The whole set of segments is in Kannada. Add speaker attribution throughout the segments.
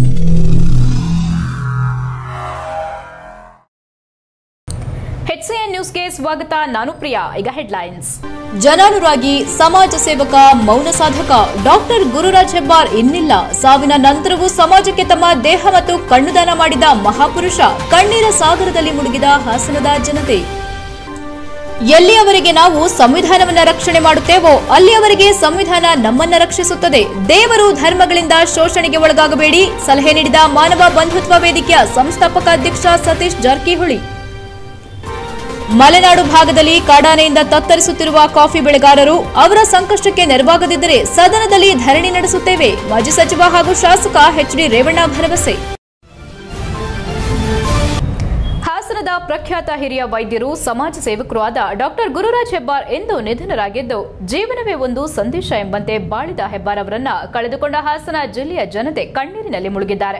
Speaker 1: ಎಚ್ಸಿಎನ್ ನ್ಯೂಸ್ಗೆ ಸ್ವಾಗತ ನಾನು ಪ್ರಿಯಾ ಈಗ ಹೆಡ್ಲೈನ್ಸ್
Speaker 2: ಜನಾನುರಾಗಿ ಸಮಾಜ ಸೇವಕ ಮೌನ ಸಾಧಕ ಡಾಕ್ಟರ್ ಗುರುರಾಜ್ ಹೆಬ್ಬಾರ್ ಇನ್ನಿಲ್ಲ ಸಾವಿನ ನಂತರವೂ ಸಮಾಜಕ್ಕೆ ತಮ್ಮ ದೇಹ ಮತ್ತು ಕಣ್ಣುದಾನ ಮಾಡಿದ ಮಹಾಪುರುಷ ಕಣ್ಣೀರ ಸಾಗರದಲ್ಲಿ ಮುಳುಗಿದ ಹಾಸನದ ಜನತೆ ಎಲ್ಲಿಯವರೆಗೆ ನಾವು ಸಂವಿಧಾನವನ್ನ ರಕ್ಷಣೆ ಮಾಡುತ್ತೇವೋ ಅಲ್ಲಿಯವರೆಗೆ ಸಂವಿಧಾನ ನಮ್ಮನ್ನ ರಕ್ಷಿಸುತ್ತದೆ ದೇವರು ಧರ್ಮಗಳಿಂದ ಶೋಷಣೆಗೆ ಒಳಗಾಗಬೇಡಿ ಸಲಹೆ ನೀಡಿದ ಮಾನವ ಬಂಧುತ್ವ ವೇದಿಕೆಯ ಸಂಸ್ಥಾಪಕ ಅಧ್ಯಕ್ಷ ಸತೀಶ್ ಜಾರಕಿಹೊಳಿ ಮಲೆನಾಡು ಭಾಗದಲ್ಲಿ ಕಾಡಾನೆಯಿಂದ ತತ್ತರಿಸುತ್ತಿರುವ ಕಾಫಿ ಬೆಳೆಗಾರರು ಅವರ ಸಂಕಷ್ಟಕ್ಕೆ ನೆರವಾಗದಿದ್ದರೆ ಸದನದಲ್ಲಿ ಧರಣಿ ನಡೆಸುತ್ತೇವೆ ಮಾಜಿ ಸಚಿವ ಹಾಗೂ ಶಾಸಕ ಎಚ್ಡಿ ರೇವಣ್ಣ ಭರವಸೆ
Speaker 1: ಹಾಸನದ ಪ್ರಖ್ಯಾತ ಹಿರಿಯ ವೈದ್ಯರು ಸಮಾಜ ಸೇವಕರು ಆದ ಡಾಕ್ಟರ್ ಗುರುರಾಜ್ ಹೆಬ್ಬಾರ್ ಎಂದು ನಿಧನರಾಗಿದ್ದು ಜೀವನವೇ ಒಂದು ಸಂದೇಶ ಎಂಬಂತೆ ಬಾಳಿದ ಹೆಬ್ಬಾರ್ ಅವರನ್ನ ಕಳೆದುಕೊಂಡ ಹಾಸನ ಜಿಲ್ಲೆಯ ಜನತೆ ಕಣ್ಣೀರಿನಲ್ಲಿ ಮುಳುಗಿದ್ದಾರೆ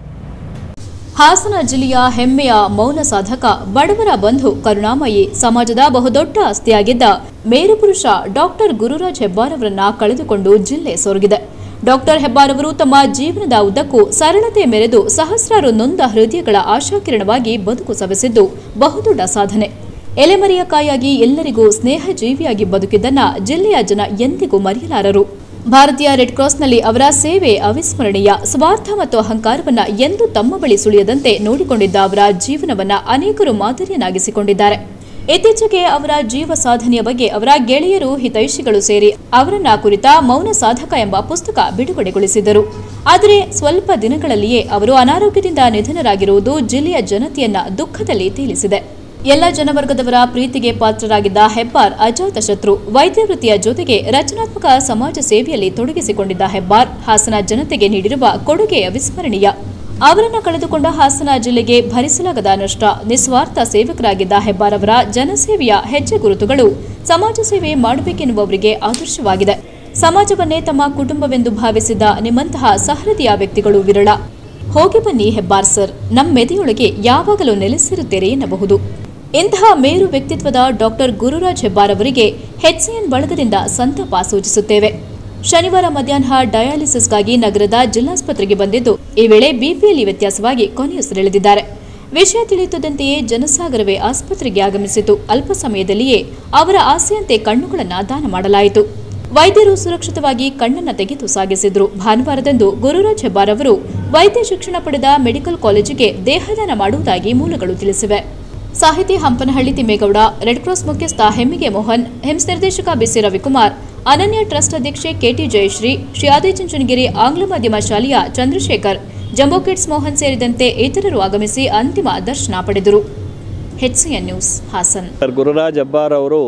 Speaker 2: ಹಾಸನ ಜಿಲ್ಲೆಯ ಹೆಮ್ಮೆಯ ಮೌನ ಸಾಧಕ ಬಡವರ ಬಂಧು ಕರುಣಾಮಯಿ ಸಮಾಜದ ಬಹುದೊಡ್ಡ ಆಸ್ತಿಯಾಗಿದ್ದ ಮೇರುಪುರುಷ ಡಾಕ್ಟರ್ ಗುರುರಾಜ್ ಹೆಬ್ಬಾರ್ ಅವರನ್ನ ಕಳೆದುಕೊಂಡು ಜಿಲ್ಲೆ ಸೊರಗಿದೆ ಡಾಕ್ಟರ್ ಹೆಬ್ಬಾರ್ ಅವರು ತಮ್ಮ ಜೀವನದ ಉದ್ದಕ್ಕೂ ಸರಳತೆ ಮೆರೆದು ಸಹಸ್ರಾರು ನೊಂದ ಹೃದಯಗಳ ಆಶಾಕಿರಣವಾಗಿ ಬದುಕು ಸವೆಸಿದ್ದು ಬಹುದೊಡ್ಡ ಸಾಧನೆ ಎಲೆಮರೆಯ ಕಾಯಾಗಿ ಎಲ್ಲರಿಗೂ ಸ್ನೇಹ ಜೀವಿಯಾಗಿ ಬದುಕಿದ್ದನ್ನ ಜಿಲ್ಲೆಯ ಜನ ಎಂದಿಗೂ ಮರೆಯಲಾರರು ಭಾರತೀಯ ರೆಡ್ ಕ್ರಾಸ್ನಲ್ಲಿ ಅವರ ಸೇವೆ ಅವಿಸ್ಮರಣೀಯ ಸ್ವಾರ್ಥ ಮತ್ತು ಅಹಂಕಾರವನ್ನ ಎಂದು ತಮ್ಮ ಬಳಿ ಸುಳಿಯದಂತೆ ನೋಡಿಕೊಂಡಿದ್ದ ಅವರ ಜೀವನವನ್ನ ಅನೇಕರು ಮಾದರಿಯನ್ನಾಗಿಸಿಕೊಂಡಿದ್ದಾರೆ ಇತ್ತೀಚೆಗೆ ಅವರ ಜೀವ ಸಾಧನೆಯ ಬಗ್ಗೆ ಅವರ ಗೆಳೆಯರು ಹಿತೈಷಿಗಳು ಸೇರಿ ಅವರನ್ನ ಕುರಿತ ಮೌನ ಸಾಧಕ ಎಂಬ ಪುಸ್ತಕ ಬಿಡುಗಡೆಗೊಳಿಸಿದರು ಆದರೆ ಸ್ವಲ್ಪ ದಿನಗಳಲ್ಲಿಯೇ ಅವರು ಅನಾರೋಗ್ಯದಿಂದ ನಿಧನರಾಗಿರುವುದು ಜಿಲ್ಲೆಯ ಜನತೆಯನ್ನ ದುಃಖದಲ್ಲಿ ತೇಲಿಸಿದೆ ಎಲ್ಲ ಜನವರ್ಗದವರ ಪ್ರೀತಿಗೆ ಪಾತ್ರರಾಗಿದ್ದ ಹೆಬ್ಬಾರ್ ಅಜಾತ ಶತ್ರು ವೈದ್ಯ ವೃತ್ತಿಯ ಜೊತೆಗೆ ರಚನಾತ್ಮಕ ಸಮಾಜ ಸೇವೆಯಲ್ಲಿ ತೊಡಗಿಸಿಕೊಂಡಿದ್ದ ಹೆಬ್ಬಾರ್ ಹಾಸನ ಜನತೆಗೆ ನೀಡಿರುವ ಕೊಡುಗೆ ಅವಿಸ್ಮರಣೀಯ ಅವರನ್ನ ಕಳೆದುಕೊಂಡ ಹಾಸನ ಜಿಲ್ಲೆಗೆ ಭರಿಸಲಾಗದ ನಷ್ಟ ನಿಸ್ವಾರ್ಥ ಸೇವಕರಾಗಿದ್ದ ಹೆಬ್ಬಾರ್ ಅವರ ಜನಸೇವೆಯ ಹೆಜ್ಜೆ ಗುರುತುಗಳು ಸಮಾಜ ಸೇವೆ ಮಾಡಬೇಕೆನ್ನುವವರಿಗೆ ಆದರ್ಶವಾಗಿದೆ ಸಮಾಜವನ್ನೇ ತಮ್ಮ ಕುಟುಂಬವೆಂದು ಭಾವಿಸಿದ ನಿಮ್ಮಂತಹ ಸಹೃದಯ ವ್ಯಕ್ತಿಗಳು ವಿರಳ ಹೋಗಿ ಬನ್ನಿ ಹೆಬ್ಬಾರ್ ಸರ್ ನಮ್ಮ ಮೆದೆಯೊಳಗೆ ಯಾವಾಗಲೂ ನೆಲೆಸಿರುತ್ತೀರಿ ಎನ್ನಬಹುದು ಇಂತಹ ಮೇರು ವ್ಯಕ್ತಿತ್ವದ ಡಾಕ್ಟರ್ ಗುರುರಾಜ್ ಹೆಬ್ಬಾರ್ ಅವರಿಗೆ ಹೆಚ್ಸಿಎನ್ ಬಳಗದಿಂದ ಸಂತಾಪ ಸೂಚಿಸುತ್ತೇವೆ ಶನಿವಾರ ಮಧ್ಯಾಹ್ನ ಡಯಾಲಿಸಿಸ್ಗಾಗಿ ನಗರದ ಜಿಲ್ಲಾಸ್ಪತ್ರೆಗೆ ಬಂದಿದ್ದು ಈ ವೇಳೆ ಬಿಪಿಯಲ್ಲಿ ವ್ಯತ್ಯಾಸವಾಗಿ ಕೊನೆಯುಸಿರೆಳೆದಿದ್ದಾರೆ ವಿಷಯ ತಿಳಿಯುತ್ತಿದ್ದಂತೆಯೇ ಜನಸಾಗರವೇ ಆಸ್ಪತ್ರೆಗೆ ಆಗಮಿಸಿತು ಅಲ್ಪ ಸಮಯದಲ್ಲಿಯೇ ಅವರ ಆಸೆಯಂತೆ ಕಣ್ಣುಗಳನ್ನು ದಾನ ಮಾಡಲಾಯಿತು ವೈದ್ಯರು ಸುರಕ್ಷಿತವಾಗಿ ಕಣ್ಣನ್ನ ತೆಗೆದು ಸಾಗಿಸಿದ್ರು ಭಾನುವಾರದಂದು ಗುರುರಾಜ್ ಹೆಬ್ಬಾರ್ ಅವರು ವೈದ್ಯ ಶಿಕ್ಷಣ ಪಡೆದ ಮೆಡಿಕಲ್ ಕಾಲೇಜಿಗೆ ದೇಹದಾನ ಮಾಡುವುದಾಗಿ ಮೂಲಗಳು ತಿಳಿಸಿವೆ ಸಾಹಿತಿ ಹಂಪನಹಳ್ಳಿ ತಿಮ್ಮೇಗೌಡ ರೆಡ್ ಕ್ರಾಸ್ ಮುಖ್ಯಸ್ಥ ಹೆಮ್ಮಿಗೆ ಮೋಹನ್ ಹೆಮ್ಸ್ ನಿರ್ದೇಶಕ ಬಿಸಿ ರವಿಕುಮಾರ್ ಅನನ್ಯ ಟ್ರಸ್ಟ್ ಅಧ್ಯಕ್ಷೆ ಕೆಟಿ ಜಯಶ್ರೀ ಶ್ರೀ ಆದಿಚುಂಚನಗಿರಿ ಆಂಗ್ಲ ಮಾಧ್ಯಮ ಶಾಲೆಯ ಚಂದ್ರಶೇಖರ್ ಜಂಬೋ ಕಿಡ್ಸ್ ಮೋಹನ್ ಸೇರಿದಂತೆ ಇತರರು ಆಗಮಿಸಿ ಅಂತಿಮ ದರ್ಶನ ಪಡೆದರು HCN news Hassan
Speaker 3: doctor Gururaj Hebbar ಅವರು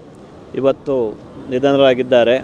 Speaker 3: ಇವತ್ತು ನಿಧನರಾಗಿದ್ದಾರೆ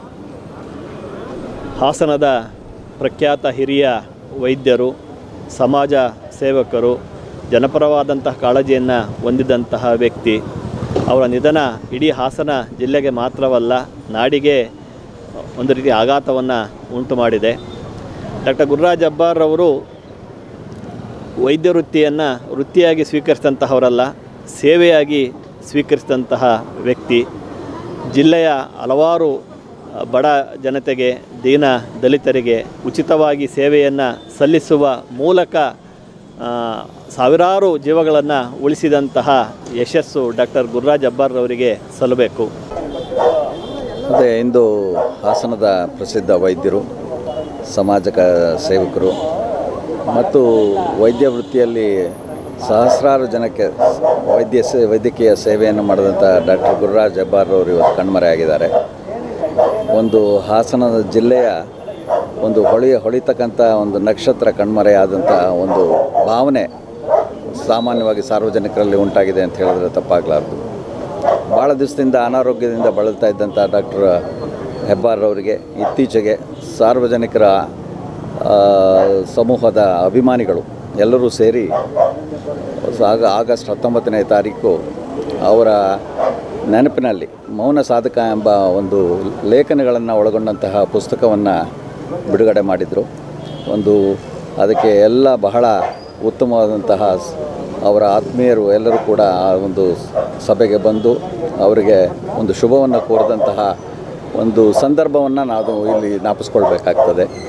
Speaker 3: ಹಾಸನದ ಪ್ರಖ್ಯಾತ ಹಿರಿಯ ವೈದ್ಯರು ಸಮಾಜ ಸೇವಕರು ಜನಪರವಾದಂತಹ ಕಾಳಜಿಯನ್ನು ಹೊಂದಿದಂತಹ ವ್ಯಕ್ತಿ ಅವರ ನಿಧನ ಇಡೀ ಹಾಸನ ಜಿಲ್ಲೆಗೆ ಮಾತ್ರವಲ್ಲ ನಾಡಿಗೆ ಒಂದು ರೀತಿ ಆಘಾತವನ್ನು ಉಂಟು ಮಾಡಿದೆ ಡಾಕ್ಟರ್ ಗುರುರಾಜ್ ಹೆಬ್ಬಾರ್ ಅವರು ವೈದ್ಯ ವೃತ್ತಿಯನ್ನು ವೃತ್ತಿಯಾಗಿ ಸ್ವೀಕರಿಸಿದಂತಹವರಲ್ಲ ಸೇವೆಯಾಗಿ ಸ್ವೀಕರಿಸಿದಂತಹ ವ್ಯಕ್ತಿ ಜಿಲ್ಲೆಯ ಹಲವಾರು ಅ, ಬಡ ಜನತೆಗೆ ದೀನ ದಲಿತರಿಗೆ ಉಚಿತವಾಗಿ ಸೇವೆಯನ್ನು ಸಲ್ಲಿಸುವ ಮೂಲಕ ಆ, ಸಾವಿರಾರು ಜೀವಗಳನ್ನು ಉಳಿಸಿದಂತಹ ಯಶಸ್ಸು ಡಾಕ್ಟರ್ ಗುರುರಾಜ್ ಹೆಬ್ಬಾರ್ರವರಿಗೆ ಸಲ್ಲಬೇಕು
Speaker 4: ಮತ್ತು ಇಂದು ಹಾಸನದ ಪ್ರಸಿದ್ಧ ವೈದ್ಯರು ಸಮಾಜಕ ಸೇವಕರು ಮತ್ತು ವೈದ್ಯ ವೃತ್ತಿಯಲ್ಲಿ ಸಹಸ್ರಾರು ಜನಕ್ಕೆ ವೈದ್ಯ ಸೇ ವೈದ್ಯಕೀಯ ಸೇವೆಯನ್ನು ಮಾಡಿದಂಥ ಡಾಕ್ಟರ್ ಗುರುರಾಜ್ ಹೆಬ್ಬಾರ್ ಅವರು ಇವತ್ತು ಕಣ್ಮರೆಯಾಗಿದ್ದಾರೆ ಒಂದು ಹಾಸನದ ಜಿಲ್ಲೆಯ ಒಂದು ಹೊಳಿ ಹೊಳಿತಕ್ಕಂಥ ಒಂದು ನಕ್ಷತ್ರ ಕಣ್ಮರೆಯಾದಂಥ ಒಂದು ಭಾವನೆ ಸಾಮಾನ್ಯವಾಗಿ ಸಾರ್ವಜನಿಕರಲ್ಲಿ ಉಂಟಾಗಿದೆ ಅಂತ ಹೇಳಿದ್ರೆ ತಪ್ಪಾಗಲಾರ್ದು ಭಾಳ ದಿವಸದಿಂದ ಅನಾರೋಗ್ಯದಿಂದ ಬಳಲ್ತಾ ಇದ್ದಂಥ ಡಾಕ್ಟರ್ ಹೆಬ್ಬಾರ್ ಅವರಿಗೆ ಇತ್ತೀಚೆಗೆ ಸಾರ್ವಜನಿಕರ ಆ, ಸಮೂಹದ ಅಭಿಮಾನಿಗಳು ಎಲ್ಲರೂ ಸೇರಿ ಆಗ ಆಗಸ್ಟ್ ಹತ್ತೊಂಬತ್ತನೇ ತಾರೀಕು ಅವರ ನೆನಪಿನಲ್ಲಿ ಮೌನ ಸಾಧಕ ಎಂಬ ಒಂದು ಲೇಖನಗಳನ್ನು ಒಳಗೊಂಡಂತಹ ಪುಸ್ತಕವನ್ನು ಬಿಡುಗಡೆ ಮಾಡಿದರು ಒಂದು ಅದಕ್ಕೆ ಎಲ್ಲ ಬಹಳ ಉತ್ತಮವಾದಂತಹ ಸ್- ಅವರ ಆತ್ಮೀಯರು ಎಲ್ಲರೂ ಕೂಡ ಆ ಒಂದು ಸಭೆಗೆ ಬಂದು ಅವರಿಗೆ ಒಂದು ಶುಭವನ್ನು ಕೋರಿದಂತಹ ಒಂದು ಸಂದರ್ಭವನ್ನು ನಾವು ಇಲ್ಲಿ ಜ್ಞಾಪಿಸ್ಕೊಳ್ಬೇಕಾಗ್ತದೆ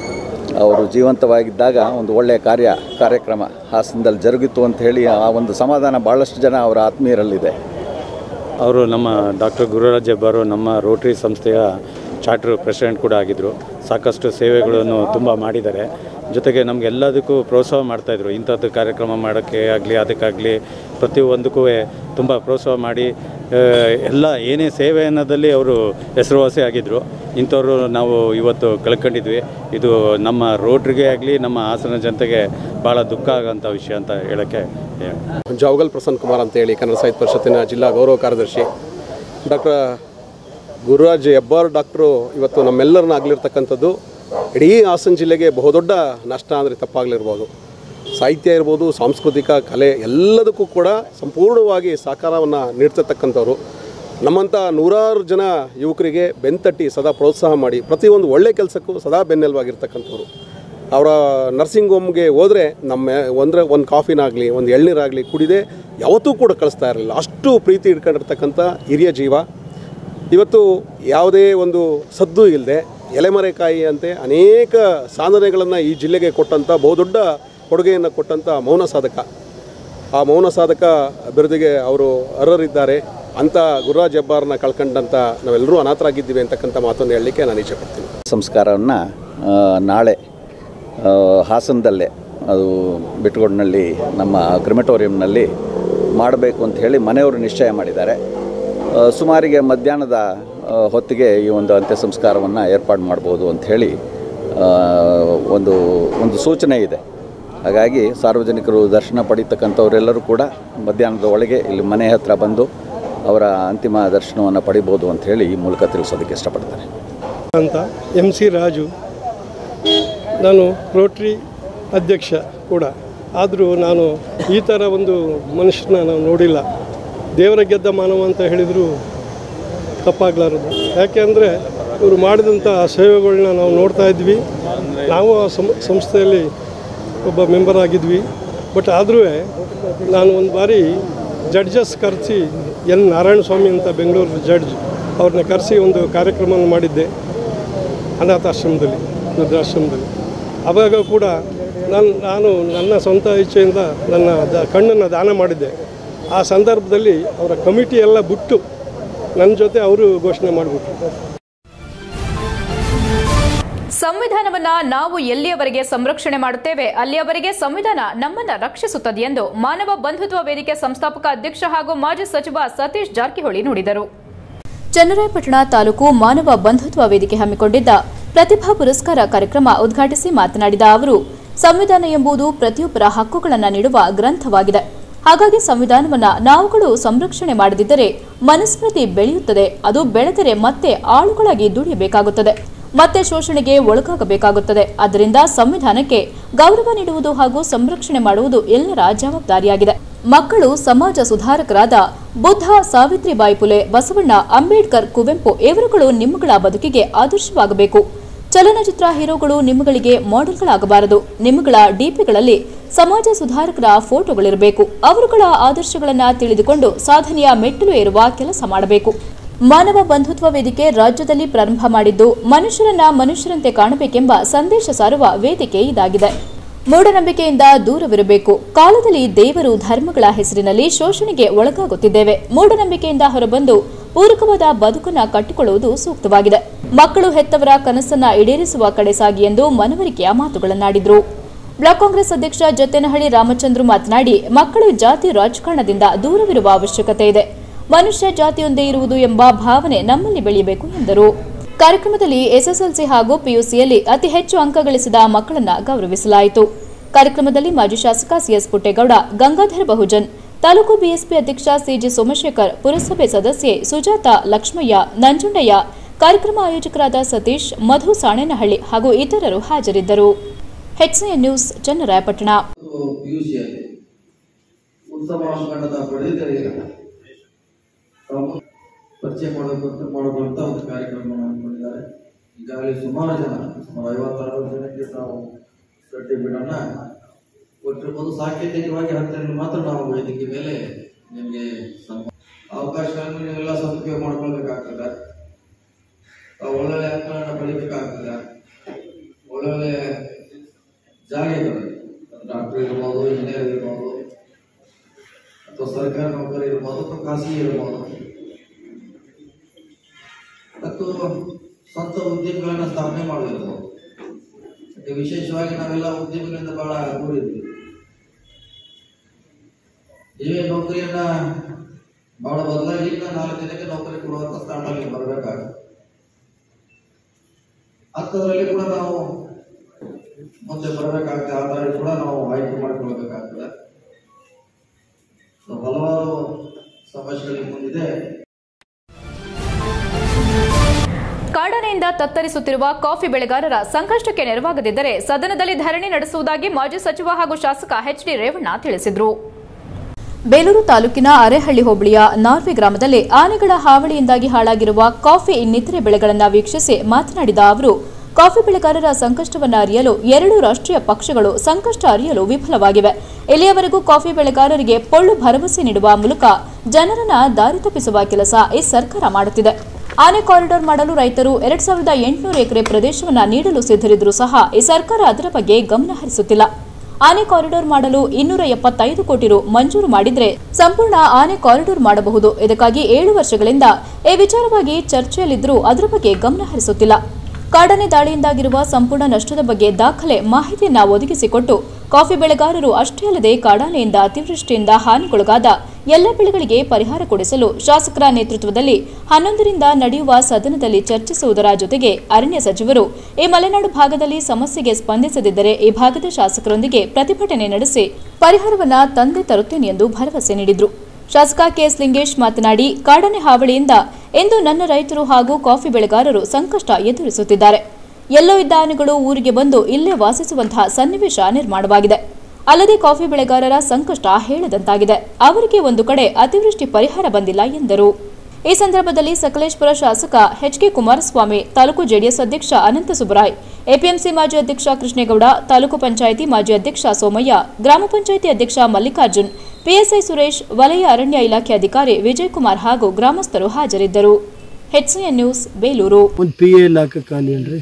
Speaker 4: ಅವರು ಜೀವಂತವಾಗಿದ್ದಾಗ ಒಂದು ಒಳ್ಳೆಯ ಕಾರ್ಯ ಕಾರ್ಯಕ್ರಮ ಹಾಸನದಲ್ಲಿ ಜರುಗಿತ್ತು ಅಂತ ಹೇಳಿ ಆ ಒಂದು ಸಮಾಧಾನ ಭಾಳಷ್ಟು ಜನ ಅವರ ಆತ್ಮೀಯರಲ್ಲಿದೆ
Speaker 5: ಅವರು ನಮ್ಮ ಡಾಕ್ಟರ್ ಗುರುರಾಜ್ ಹೆಬ್ಬಾರು ನಮ್ಮ ರೋಟರಿ ಸಂಸ್ಥೆಯ ಚಾರ್ಟರ್ ಪ್ರೆಸಿಡೆಂಟ್ ಕೂಡ ಆಗಿದ್ದರು ಸಾಕಷ್ಟು ಸೇವೆಗಳನ್ನು ತುಂಬ ಮಾಡಿದ್ದಾರೆ ಜೊತೆಗೆ ನಮಗೆಲ್ಲದಕ್ಕೂ ಪ್ರೋತ್ಸಾಹ ಮಾಡ್ತಾಯಿದ್ರು ಇಂಥದ್ದು ಕಾರ್ಯಕ್ರಮ ಮಾಡೋಕ್ಕೆ ಆಗಲಿ ಅದಕ್ಕಾಗಲಿ ಪ್ರತಿಯೊಂದಕ್ಕೂ ತುಂಬ ಪ್ರೋತ್ಸಾಹ ಮಾಡಿ ಆ, ಎಲ್ಲ ಏನೇ ಸೇವೆ ಅನ್ನೋದಲ್ಲಿ ಅವರು ಹೆಸರುವಾಸಿ ಆಗಿದ್ದರು ಇಂಥವ್ರು ನಾವು ಇವತ್ತು ಕಳ್ಕೊಂಡಿದ್ವಿ ಇದು ನಮ್ಮ ರೋಟ್ರಿಗೆ ಆಗಲಿ ನಮ್ಮ ಹಾಸನ ಜನತೆಗೆ ಭಾಳ ದುಃಖ ಆಗೋಂಥ ವಿಷಯ ಅಂತ ಹೇಳೋಕ್ಕೆ
Speaker 6: ಜಾವಗಲ್ ಪ್ರಸನ್ನ ಕುಮಾರ್ ಅಂತೇಳಿ ಕನ್ನಡ ಸಾಹಿತ್ಯ ಪರಿಷತ್ತಿನ ಜಿಲ್ಲಾ ಗೌರವ ಕಾರ್ಯದರ್ಶಿ ಡಾಕ್ಟರ್ ಗುರುರಾಜ್ ಹೆಬ್ಬಾರ್ ಡಾಕ್ಟ್ರು ಇವತ್ತು ನಮ್ಮೆಲ್ಲರನ್ನ ಆಗಲಿರ್ತಕ್ಕಂಥದ್ದು ಇಡೀ ಹಾಸನ ಜಿಲ್ಲೆಗೆ ಬಹುದೊಡ್ಡ ನಷ್ಟ ಅಂದರೆ ತಪ್ಪಾಗಲಿರ್ಬೋದು ಸಾಹಿತ್ಯ ಇರ್ಬೋದು ಸಾಂಸ್ಕೃತಿಕ ಕಲೆ ಎಲ್ಲದಕ್ಕೂ ಕೂಡ ಸಂಪೂರ್ಣವಾಗಿ ಸಹಕಾರವನ್ನು ನೀಡ್ತಿರ್ತಕ್ಕಂಥವ್ರು ನಮ್ಮಂಥ ನೂರಾರು ಜನ ಯುವಕರಿಗೆ ಬೆನ್ತಟ್ಟಿ ಸದಾ ಪ್ರೋತ್ಸಾಹ ಮಾಡಿ ಪ್ರತಿಯೊಂದು ಒಳ್ಳೆ ಕೆಲಸಕ್ಕೂ ಸದಾ ಬೆನ್ನೆಲುಬಾಗಿರ್ತಕ್ಕಂಥವ್ರು ಅವರ ನರ್ಸಿಂಗ್ ಹೋಮ್ಗೆ ಹೋದರೆ ನಮ್ಮ ಅಂದರೆ ಒಂದು ಕಾಫಿನಾಗಲಿ ಒಂದು ಎಳ್ನೀರಾಗಲಿ ಕುಡಿದೆ ಯಾವತ್ತೂ ಕೂಡ ಕಳಿಸ್ತಾ ಇರಲಿಲ್ಲ ಅಷ್ಟು ಪ್ರೀತಿ ಇಟ್ಕೊಂಡಿರ್ತಕ್ಕಂಥ ಹಿರಿಯ ಜೀವ ಇವತ್ತು ಯಾವುದೇ ಒಂದು ಸದ್ದು ಇಲ್ಲದೆ ಎಲೆಮರೆಕಾಯಿ ಅಂತೆ ಅನೇಕ ಸಾಧನೆಗಳನ್ನು ಈ ಜಿಲ್ಲೆಗೆ ಕೊಟ್ಟಂಥ ಬಹುದೊಡ್ಡ ಕೊಡುಗೆಯನ್ನು ಕೊಟ್ಟಂಥ ಮೌನ ಸಾಧಕ ಆ ಮೌನ ಸಾಧಕ ಬಿರುದಿಗೆ ಅವರು ಅರ್ಹರಿದ್ದಾರೆ ಅಂಥ ಗುರುರಾಜ್ ಹೆಬ್ಬಾರ್ನ ಕಳ್ಕೊಂಡಂಥ ನಾವೆಲ್ಲರೂ ಅನಾಥರಾಗಿದ್ದೀವಿ ಅಂತಕ್ಕಂಥ ಮಾತನ್ನು ಹೇಳಲಿಕ್ಕೆ ನಾನು ಇಚ್ಛೆಪಡ್ತೀನಿ
Speaker 4: ಸಂಸ್ಕಾರವನ್ನು ನಾಳೆ ಆ, ಹಾಸನದಲ್ಲೇ ಅದು ಬಿಟ್ಗೋಡ್ನಲ್ಲಿ ನಮ್ಮ ಕ್ರಿಮೆಟೋರಿಯಂನಲ್ಲಿ ಮಾಡಬೇಕು ಅಂತ ಹೇಳಿ ಮನೆಯವರು ನಿಶ್ಚಯ ಮಾಡಿದ್ದಾರೆ ಆ, ಸುಮಾರಿಗೆ ಮಧ್ಯಾಹ್ನದ ಆ, ಹೊತ್ತಿಗೆ ಈ ಒಂದು ಅಂತ್ಯ ಸಂಸ್ಕಾರವನ್ನು ಏರ್ಪಾಡು ಮಾಡ್ಬೋದು ಅಂತ ಹೇಳಿ ಆ, ಒಂದು ಒಂದು ಸೂಚನೆ ಇದೆ ಹಾಗಾಗಿ ಸಾರ್ವಜನಿಕರು ದರ್ಶನ ಪಡೀತಕ್ಕಂಥವರೆಲ್ಲರೂ ಕೂಡ ಮಧ್ಯಾಹ್ನದ ಒಳಗೆ ಇಲ್ಲಿ ಮನೆ ಹತ್ರ ಬಂದು ಅವರ ಅಂತಿಮ ದರ್ಶನವನ್ನು ಪಡಿಬೋದು ಅಂತ ಹೇಳಿ ಈ ಮೂಲಕ ತಿಳಿಸೋದಕ್ಕೆ ಇಷ್ಟಪಡ್ತಾರೆ
Speaker 7: ಅಂತ ಎಮ್ ಸಿ ರಾಜು ನಾನು ರೋಟ್ರಿ ಅಧ್ಯಕ್ಷ ಕೂಡ ಆದರೂ ನಾನು ಈ ಥರ ಒಂದು ಮನುಷ್ಯನ ನಾವು ನೋಡಿಲ್ಲ ದೇವರ ಗೆದ್ದ ಮಾನವ ಅಂತ ಹೇಳಿದರೂ ತಪ್ಪಾಗಲಾರದು ಯಾಕೆಂದರೆ ಇವರು ಮಾಡಿದಂಥ ಸೇವೆಗಳನ್ನ ನಾವು ನೋಡ್ತಾ ಇದ್ವಿ ನಾವು ಆ ಸಂ ಸಂಸ್ಥೆಯಲ್ಲಿ ಒಬ್ಬ ಮೆಂಬರ್ ಆಗಿದ್ವಿ ಬಟ್ ಆದರೂ ನಾನು ಒಂದು ಬಾರಿ ಜಡ್ಜಸ್ ಕರೆಸಿ ಎನ್ ನಾರಾಯಣ ಸ್ವಾಮಿ ಅಂತ ಬೆಂಗಳೂರು ಜಡ್ಜ್ ಅವ್ರನ್ನ ಕರೆಸಿ ಒಂದು ಕಾರ್ಯಕ್ರಮವನ್ನು ಮಾಡಿದ್ದೆ ಅನಾಥಾಶ್ರಮದಲ್ಲಿ ವೃದ್ಧಾಶ್ರಮದಲ್ಲಿ ಆವಾಗ ಕೂಡ ನಾನು ನಾನು ನನ್ನ ಸ್ವಂತ ಇಚ್ಛೆಯಿಂದ ನನ್ನ ದ ಕಣ್ಣನ್ನು ದಾನ ಮಾಡಿದ್ದೆ ಆ ಸಂದರ್ಭದಲ್ಲಿ ಅವರ ಕಮಿಟಿ ಎಲ್ಲ ಬಿಟ್ಟು ನನ್ನ ಜೊತೆ ಅವರು ಘೋಷಣೆ ಮಾಡಿಬಿಟ್ರು
Speaker 1: ಸಂವಿಧಾನವನ್ನ ನಾವು ಎಲ್ಲಿಯವರೆಗೆ ಸಂರಕ್ಷಣೆ ಮಾಡುತ್ತೇವೆ ಅಲ್ಲಿಯವರೆಗೆ ಸಂವಿಧಾನ ನಮ್ಮನ್ನ ರಕ್ಷಿಸುತ್ತದೆ ಎಂದು ಮಾನವ ಬಂಧುತ್ವ ವೇದಿಕೆ ಸಂಸ್ಥಾಪಕ ಅಧ್ಯಕ್ಷ ಹಾಗೂ ಮಾಜಿ ಸಚಿವ ಸತೀಶ್ ಜಾರಕಿಹೊಳಿ ನುಡಿದರು
Speaker 2: ಚನ್ನರಾಯಪಟ್ಟಣ ತಾಲೂಕು ಮಾನವ ಬಂಧುತ್ವ ವೇದಿಕೆ ಹಮ್ಮಿಕೊಂಡಿದ್ದ ಪ್ರತಿಭಾ ಪುರಸ್ಕಾರ ಕಾರ್ಯಕ್ರಮ ಉದ್ಘಾಟಿಸಿ ಮಾತನಾಡಿದ ಅವರು ಸಂವಿಧಾನ ಎಂಬುದು ಪ್ರತಿಯೊಬ್ಬರ ಹಕ್ಕುಗಳನ್ನು ನೀಡುವ ಗ್ರಂಥವಾಗಿದೆ ಹಾಗಾಗಿ ಸಂವಿಧಾನವನ್ನ ನಾವುಗಳು ಸಂರಕ್ಷಣೆ ಮಾಡದಿದ್ದರೆ ಮನುಸ್ಮೃತಿ ಬೆಳೆಯುತ್ತದೆ ಅದು ಬೆಳೆದರೆ ಮತ್ತೆ ಆಳುಗಳಾಗಿ ದುಡಿಯಬೇಕಾಗುತ್ತದೆ ಮತ್ತೆ ಶೋಷಣೆಗೆ ಒಳಗಾಗಬೇಕಾಗುತ್ತದೆ ಆದ್ದರಿಂದ ಸಂವಿಧಾನಕ್ಕೆ ಗೌರವ ನೀಡುವುದು ಹಾಗೂ ಸಂರಕ್ಷಣೆ ಮಾಡುವುದು ಎಲ್ಲರ ಜವಾಬ್ದಾರಿಯಾಗಿದೆ ಮಕ್ಕಳು ಸಮಾಜ ಸುಧಾರಕರಾದ ಬುದ್ಧ ಸಾವಿತ್ರಿಬಾಯಿ ಪುಲೆ ಬಸವಣ್ಣ ಅಂಬೇಡ್ಕರ್ ಕುವೆಂಪು ಇವರುಗಳು ನಿಮ್ಮಗಳ ಬದುಕಿಗೆ ಆದರ್ಶವಾಗಬೇಕು ಚಲನಚಿತ್ರ ಹೀರೋಗಳು ನಿಮ್ಮಗಳಿಗೆ ಮಾಡೆಲ್ಗಳಾಗಬಾರದು ನಿಮ್ಮಗಳ ಡಿಪಿಗಳಲ್ಲಿ ಸಮಾಜ ಸುಧಾರಕರ ಫೋಟೋಗಳಿರಬೇಕು ಅವರುಗಳ ಆದರ್ಶಗಳನ್ನ ತಿಳಿದುಕೊಂಡು ಸಾಧನೆಯ ಮೆಟ್ಟಿಲು ಏರುವ ಕೆಲಸ ಮಾಡಬೇಕು ಮಾನವ ಬಂಧುತ್ವ ವೇದಿಕೆ ರಾಜ್ಯದಲ್ಲಿ ಪ್ರಾರಂಭ ಮಾಡಿದ್ದು ಮನುಷ್ಯರನ್ನ ಮನುಷ್ಯರಂತೆ ಕಾಣಬೇಕೆಂಬ ಸಂದೇಶ ಸಾರುವ ವೇದಿಕೆ ಇದಾಗಿದೆ ಮೂಢನಂಬಿಕೆಯಿಂದ ದೂರವಿರಬೇಕು ಕಾಲದಲ್ಲಿ ದೇವರು ಧರ್ಮಗಳ ಹೆಸರಿನಲ್ಲಿ ಶೋಷಣೆಗೆ ಒಳಗಾಗುತ್ತಿದ್ದೇವೆ ಮೂಢನಂಬಿಕೆಯಿಂದ ಹೊರಬಂದು ಪೂರಕವಾದ ಬದುಕನ್ನ ಕಟ್ಟಿಕೊಳ್ಳುವುದು ಸೂಕ್ತವಾಗಿದೆ ಮಕ್ಕಳು ಹೆತ್ತವರ ಕನಸನ್ನ ಈಡೇರಿಸುವ ಕಡೆ ಸಾಗಿ ಎಂದು ಮನವರಿಕೆಯ ಮಾತುಗಳನ್ನಾಡಿದ್ರು ಬ್ಲಾಕ್ ಕಾಂಗ್ರೆಸ್ ಅಧ್ಯಕ್ಷ ಜತ್ತೇನಹಳ್ಳಿ ರಾಮಚಂದ್ರು ಮಾತನಾಡಿ ಮಕ್ಕಳು ಜಾತಿ ರಾಜಕಾರಣದಿಂದ ದೂರವಿರುವ ಅವಶ್ಯಕತೆ ಇದೆ ಮನುಷ್ಯ ಜಾತಿಯೊಂದೇ ಇರುವುದು ಎಂಬ ಭಾವನೆ ನಮ್ಮಲ್ಲಿ ಬೆಳೆಯಬೇಕು ಎಂದರು ಕಾರ್ಯಕ್ರಮದಲ್ಲಿ ಎಸ್ಎಸ್ಎಲ್ಸಿ ಹಾಗೂ ಪಿಯುಸಿಯಲ್ಲಿ ಅತಿ ಹೆಚ್ಚು ಅಂಕ ಗಳಿಸಿದ ಮಕ್ಕಳನ್ನ ಗೌರವಿಸಲಾಯಿತು ಕಾರ್ಯಕ್ರಮದಲ್ಲಿ ಮಾಜಿ ಶಾಸಕ ಸಿಎಸ್ ಪುಟ್ಟೇಗೌಡ ಗಂಗಾಧರ ಬಹುಜನ್ ತಾಲೂಕು ಬಿಎಸ್ಪಿ ಅಧ್ಯಕ್ಷ ಸಿಜಿ ಸೋಮಶೇಖರ್ ಪುರಸಭೆ ಸದಸ್ಯೆ ಸುಜಾತ ಲಕ್ಷ್ಮಯ್ಯ ನಂಜುಂಡಯ್ಯ ಕಾರ್ಯಕ್ರಮ ಆಯೋಜಕರಾದ ಸತೀಶ್ ಮಧು ಸಾಣೇನಹಳ್ಳಿ ಹಾಗೂ ಇತರರು ಹಾಜರಿದ್ದರು HCN news Channarayapatna
Speaker 8: P U ಸಿಯಲ್ಲಿ ಉತ್ತಮ ಅಂಕಣದ ಪಡೆದಿದ್ದರೆ ತಾವು ಪರಿಚಯ ಮಾಡಬೇಕು ಮಾಡಬೇಕಂತ ಒಂದು ಕಾರ್ಯಕ್ರಮವನ್ನು ಹಮ್ಮಿಕೊಂಡಿದ್ದಾರೆ ಈಗಾಗಲೇ ಸುಮಾರು ಜನ ಸುಮಾರು ಐವತ್ತಾರು ಜನಕ್ಕೆ ನಾವು ಸರ್ಟಿಫಿಕೇಟನ್ನು ಕೊಟ್ಟಿರ್ಬೋದು ಸಾಂಕೇತಿಕವಾಗಿ ಹತ್ತಿರ ಮಾತ್ರ ನಾವು ವೇದಿಕೆ ಮೇಲೆ ನಿಮಗೆ ಸಂ- ಅವಕಾಶಗಳನ್ನು ನೀವೆಲ್ಲ ಸದುಪಯೋಗ ಮಾಡ್ಕೊಳ್ಬೇಕಾಗ್ತದೆ ತಾವು ಒಳ್ಳೊಳ್ಳೆ ಅಂಕಗಳನ್ನು ಪಡಿಬೇಕಾಗ್ತದೆ ಒಳ್ಳೊಳ್ಳೆ ಜಾಗಗಳಲ್ಲಿ ಡಾಕ್ಟರ್ ಇರ್ಬೋದು ಇಂಜಿನಿಯರ್ ಇರ್ಬೋದು ಅಥವಾ ಸರ್ಕಾರಿ ನೌಕರಿ ಇರ್ಬೋದು ಅಥವಾ ಖಾಸಗಿ ಇರ್ಬೋದು ಮತ್ತು ಸ್ವಂತ ಉದ್ಯಮಗಳನ್ನ ಸ್ಥಾಪನೆ ಮಾಡಿರ್ಬೋದು ಮತ್ತೆ ವಿಶೇಷವಾಗಿ ನಾವೆಲ್ಲ ಉದ್ಯಮಗಳಿಂದ ಬಹಳ ದೂರಿದ್ವಿ ನೀವೇ ನೌಕರಿಯನ್ನ ಬಹಳ ಬದಲಾಗಿ ಈಗ ನಾಲ್ಕು ಜನಕ್ಕೆ ನೌಕರಿ ಕೊಡುವಂತ ಸ್ಥಾನದಲ್ಲಿ ಬರಬೇಕಾಗುತ್ತೆ ಅಂಥದ್ರಲ್ಲಿ ಕೂಡ ನಾವು ಮುಂದೆ ಬರಬೇಕಾಗ್ತದೆ ಆಧಾರ ಕೂಡ ನಾವು ಆಯ್ಕೆ ಮಾಡಿಕೊಳ್ಬೇಕಾಗ್ತದೆ ಸೊ ಹಲವಾರು ಸಮಸ್ಯೆಗಳಿಗೆ ಮುಂದಿದೆ
Speaker 1: ಕಾಡಾನೆಯಿಂದ ತತ್ತರಿಸುತ್ತಿರುವ ಕಾಫಿ ಬೆಳೆಗಾರರ ಸಂಕಷ್ಟಕ್ಕೆ ನೆರವಾಗದಿದ್ದರೆ ಸದನದಲ್ಲಿ ಧರಣಿ ನಡೆಸುವುದಾಗಿ ಮಾಜಿ ಸಚಿವ ಹಾಗೂ ಶಾಸಕ ಎಚ್ ಡಿ ರೇವಣ್ಣ ತಿಳಿಸಿದರು
Speaker 2: ಬೇಲೂರು ತಾಲೂಕಿನ ಅರೆಹಳ್ಳಿ ಹೋಬಳಿಯ ನಾರ್ವೆ ಗ್ರಾಮದಲ್ಲಿ ಆನೆಗಳ ಹಾವಳಿಯಿಂದಾಗಿ ಹಾಳಾಗಿರುವ ಕಾಫಿ ಇನ್ನಿತರೆ ಬೆಳೆಗಳನ್ನು ವೀಕ್ಷಿಸಿ ಮಾತನಾಡಿದ ಅವರು ಕಾಫಿ ಬೆಳೆಗಾರರ ಸಂಕಷ್ಟವನ್ನು ಅರಿಯಲು ಎರಡು ರಾಷ್ಟ್ರೀಯ ಪಕ್ಷಗಳು ಸಂಕಷ್ಟ ಅರಿಯಲು ವಿಫಲವಾಗಿವೆ ಇಲ್ಲಿಯವರೆಗೂ ಕಾಫಿ ಬೆಳೆಗಾರರಿಗೆ ಪೊಳ್ಳು ಭರವಸೆ ನೀಡುವ ಮೂಲಕ ಜನರನ್ನ ದಾರಿ ತಪ್ಪಿಸುವ ಕೆಲಸ ಈ ಸರ್ಕಾರ ಮಾಡುತ್ತಿದೆ ಆನೆ ಕಾರಿಡಾರ್ ಮಾಡಲು ರೈತರು ಎರಡ್ ಸಾವಿರದ ಎಂಟುನೂರು ಎಕರೆ ಪ್ರದೇಶವನ್ನ ನೀಡಲು ಸಿದ್ಧರಿದ್ರೂ ಸಹ ಈ ಸರ್ಕಾರ ಅದರ ಬಗ್ಗೆ ಗಮನ ಹರಿಸುತ್ತಿಲ್ಲ ಆನೆ ಕಾರಿಡಾರ್ ಮಾಡಲು ಇನ್ನೂರ ಎಪ್ಪತ್ತೈದು ಕೋಟಿ ರು ಮಂಜೂರು ಮಾಡಿದ್ರೆ ಸಂಪೂರ್ಣ ಆನೆ ಕಾರಿಡಾರ್ ಮಾಡಬಹುದು ಇದಕ್ಕಾಗಿ ಏಳು ವರ್ಷಗಳಿಂದ ಈ ವಿಚಾರವಾಗಿ ಚರ್ಚೆಯಲ್ಲಿದ್ದರೂ ಅದರ ಬಗ್ಗೆ ಗಮನ ಹರಿಸುತ್ತಿಲ್ಲ ಕಾಡಾನೆ ದಾಳಿಯಿಂದಾಗಿರುವ ಸಂಪೂರ್ಣ ನಷ್ಟದ ಬಗ್ಗೆ ದಾಖಲೆ ಮಾಹಿತಿಯನ್ನ ಒದಗಿಸಿಕೊಟ್ಟು ಕಾಫಿ ಬೆಳೆಗಾರರು ಅಷ್ಟೇ ಅಲ್ಲದೆ ಕಾಡಾನೆಯಿಂದ ಅತಿವೃಷ್ಟಿಯಿಂದ ಹಾನಿಗೊಳಗಾದ ಎಲ್ಲ ಬೆಳೆಗಳಿಗೆ ಪರಿಹಾರ ಕೊಡಿಸಲು ಶಾಸಕರ ನೇತೃತ್ವದಲ್ಲಿ ಹನ್ನೊಂದರಿಂದ ನಡೆಯುವ ಸದನದಲ್ಲಿ ಚರ್ಚಿಸುವುದರ ಜೊತೆಗೆ ಅರಣ್ಯ ಸಚಿವರು ಈ ಮಲೆನಾಡು ಭಾಗದಲ್ಲಿ ಸಮಸ್ಯೆಗೆ ಸ್ಪಂದಿಸದಿದ್ದರೆ ಈ ಭಾಗದ ಶಾಸಕರೊಂದಿಗೆ ಪ್ರತಿಭಟನೆ ನಡೆಸಿ ಪರಿಹಾರವನ್ನ ತಂದೆ ತರುತ್ತೇನೆ ಎಂದು ಭರವಸೆ ನೀಡಿದರು ಶಾಸಕ ಕೆಎಸ್ ಲಿಂಗೇಶ್ ಮಾತನಾಡಿ ಕಾಡಾನೆ ಹಾವಳಿಯಿಂದ ಇಂದು ನನ್ನ ರೈತರು ಹಾಗೂ ಕಾಫಿ ಬೆಳೆಗಾರರು ಸಂಕಷ್ಟ ಎದುರಿಸುತ್ತಿದ್ದಾರೆ ಎಲ್ಲೋ ಇದ್ದ ಆನೆಗಳು ಊರಿಗೆ ಬಂದು ಇಲ್ಲೇ ವಾಸಿಸುವಂತಹ ಸನ್ನಿವೇಶ ನಿರ್ಮಾಣವಾಗಿದೆ ಅಲ್ಲದೆ ಕಾಫಿ ಬೆಳೆಗಾರರ ಸಂಕಷ್ಟ ಹೇಳದಂತಾಗಿದೆ ಅವರಿಗೆ ಒಂದು ಕಡೆ ಅತಿವೃಷ್ಟಿ ಪರಿಹಾರ ಬಂದಿಲ್ಲ ಎಂದರು ಈ ಸಂದರ್ಭದಲ್ಲಿ ಸಕಲೇಶ್ಪುರ ಶಾಸಕ H K Kumaraswamy taluk JDS ಅಧ್ಯಕ್ಷ ಅನಂತ ಸುಬ್ರಾಯ್ ಎಪಿಎಂಸಿ ಮಾಜಿ ಅಧ್ಯಕ್ಷ ಕೃಷ್ಣೇಗೌಡ ತಾಲೂಕು ಪಂಚಾಯಿತಿ ಮಾಜಿ ಅಧ್ಯಕ್ಷ ಸೋಮಯ್ಯ ಗ್ರಾಮ ಪಂಚಾಯಿತಿ ಅಧ್ಯಕ್ಷ ಮಲ್ಲಿಕಾರ್ಜುನ್ ಪಿಎಸ್ಐ ಸುರೇಶ್ ವಲಯ ಅರಣ್ಯ ಇಲಾಖೆ ಅಧಿಕಾರಿ ವಿಜಯಕುಮಾರ್ ಹಾಗೂ ಗ್ರಾಮಸ್ಥರು ಹಾಜರಿದ್ದರು ಹೆಚ್ಸಿಎನ್ ನ್ಯೂಸ್ ಬೇಲೂರು
Speaker 9: ಒಂದು ಪಿ ಎಲ್ ಹಾಕಕ್ಕಾಗಲಿ ಅಲ್ರಿ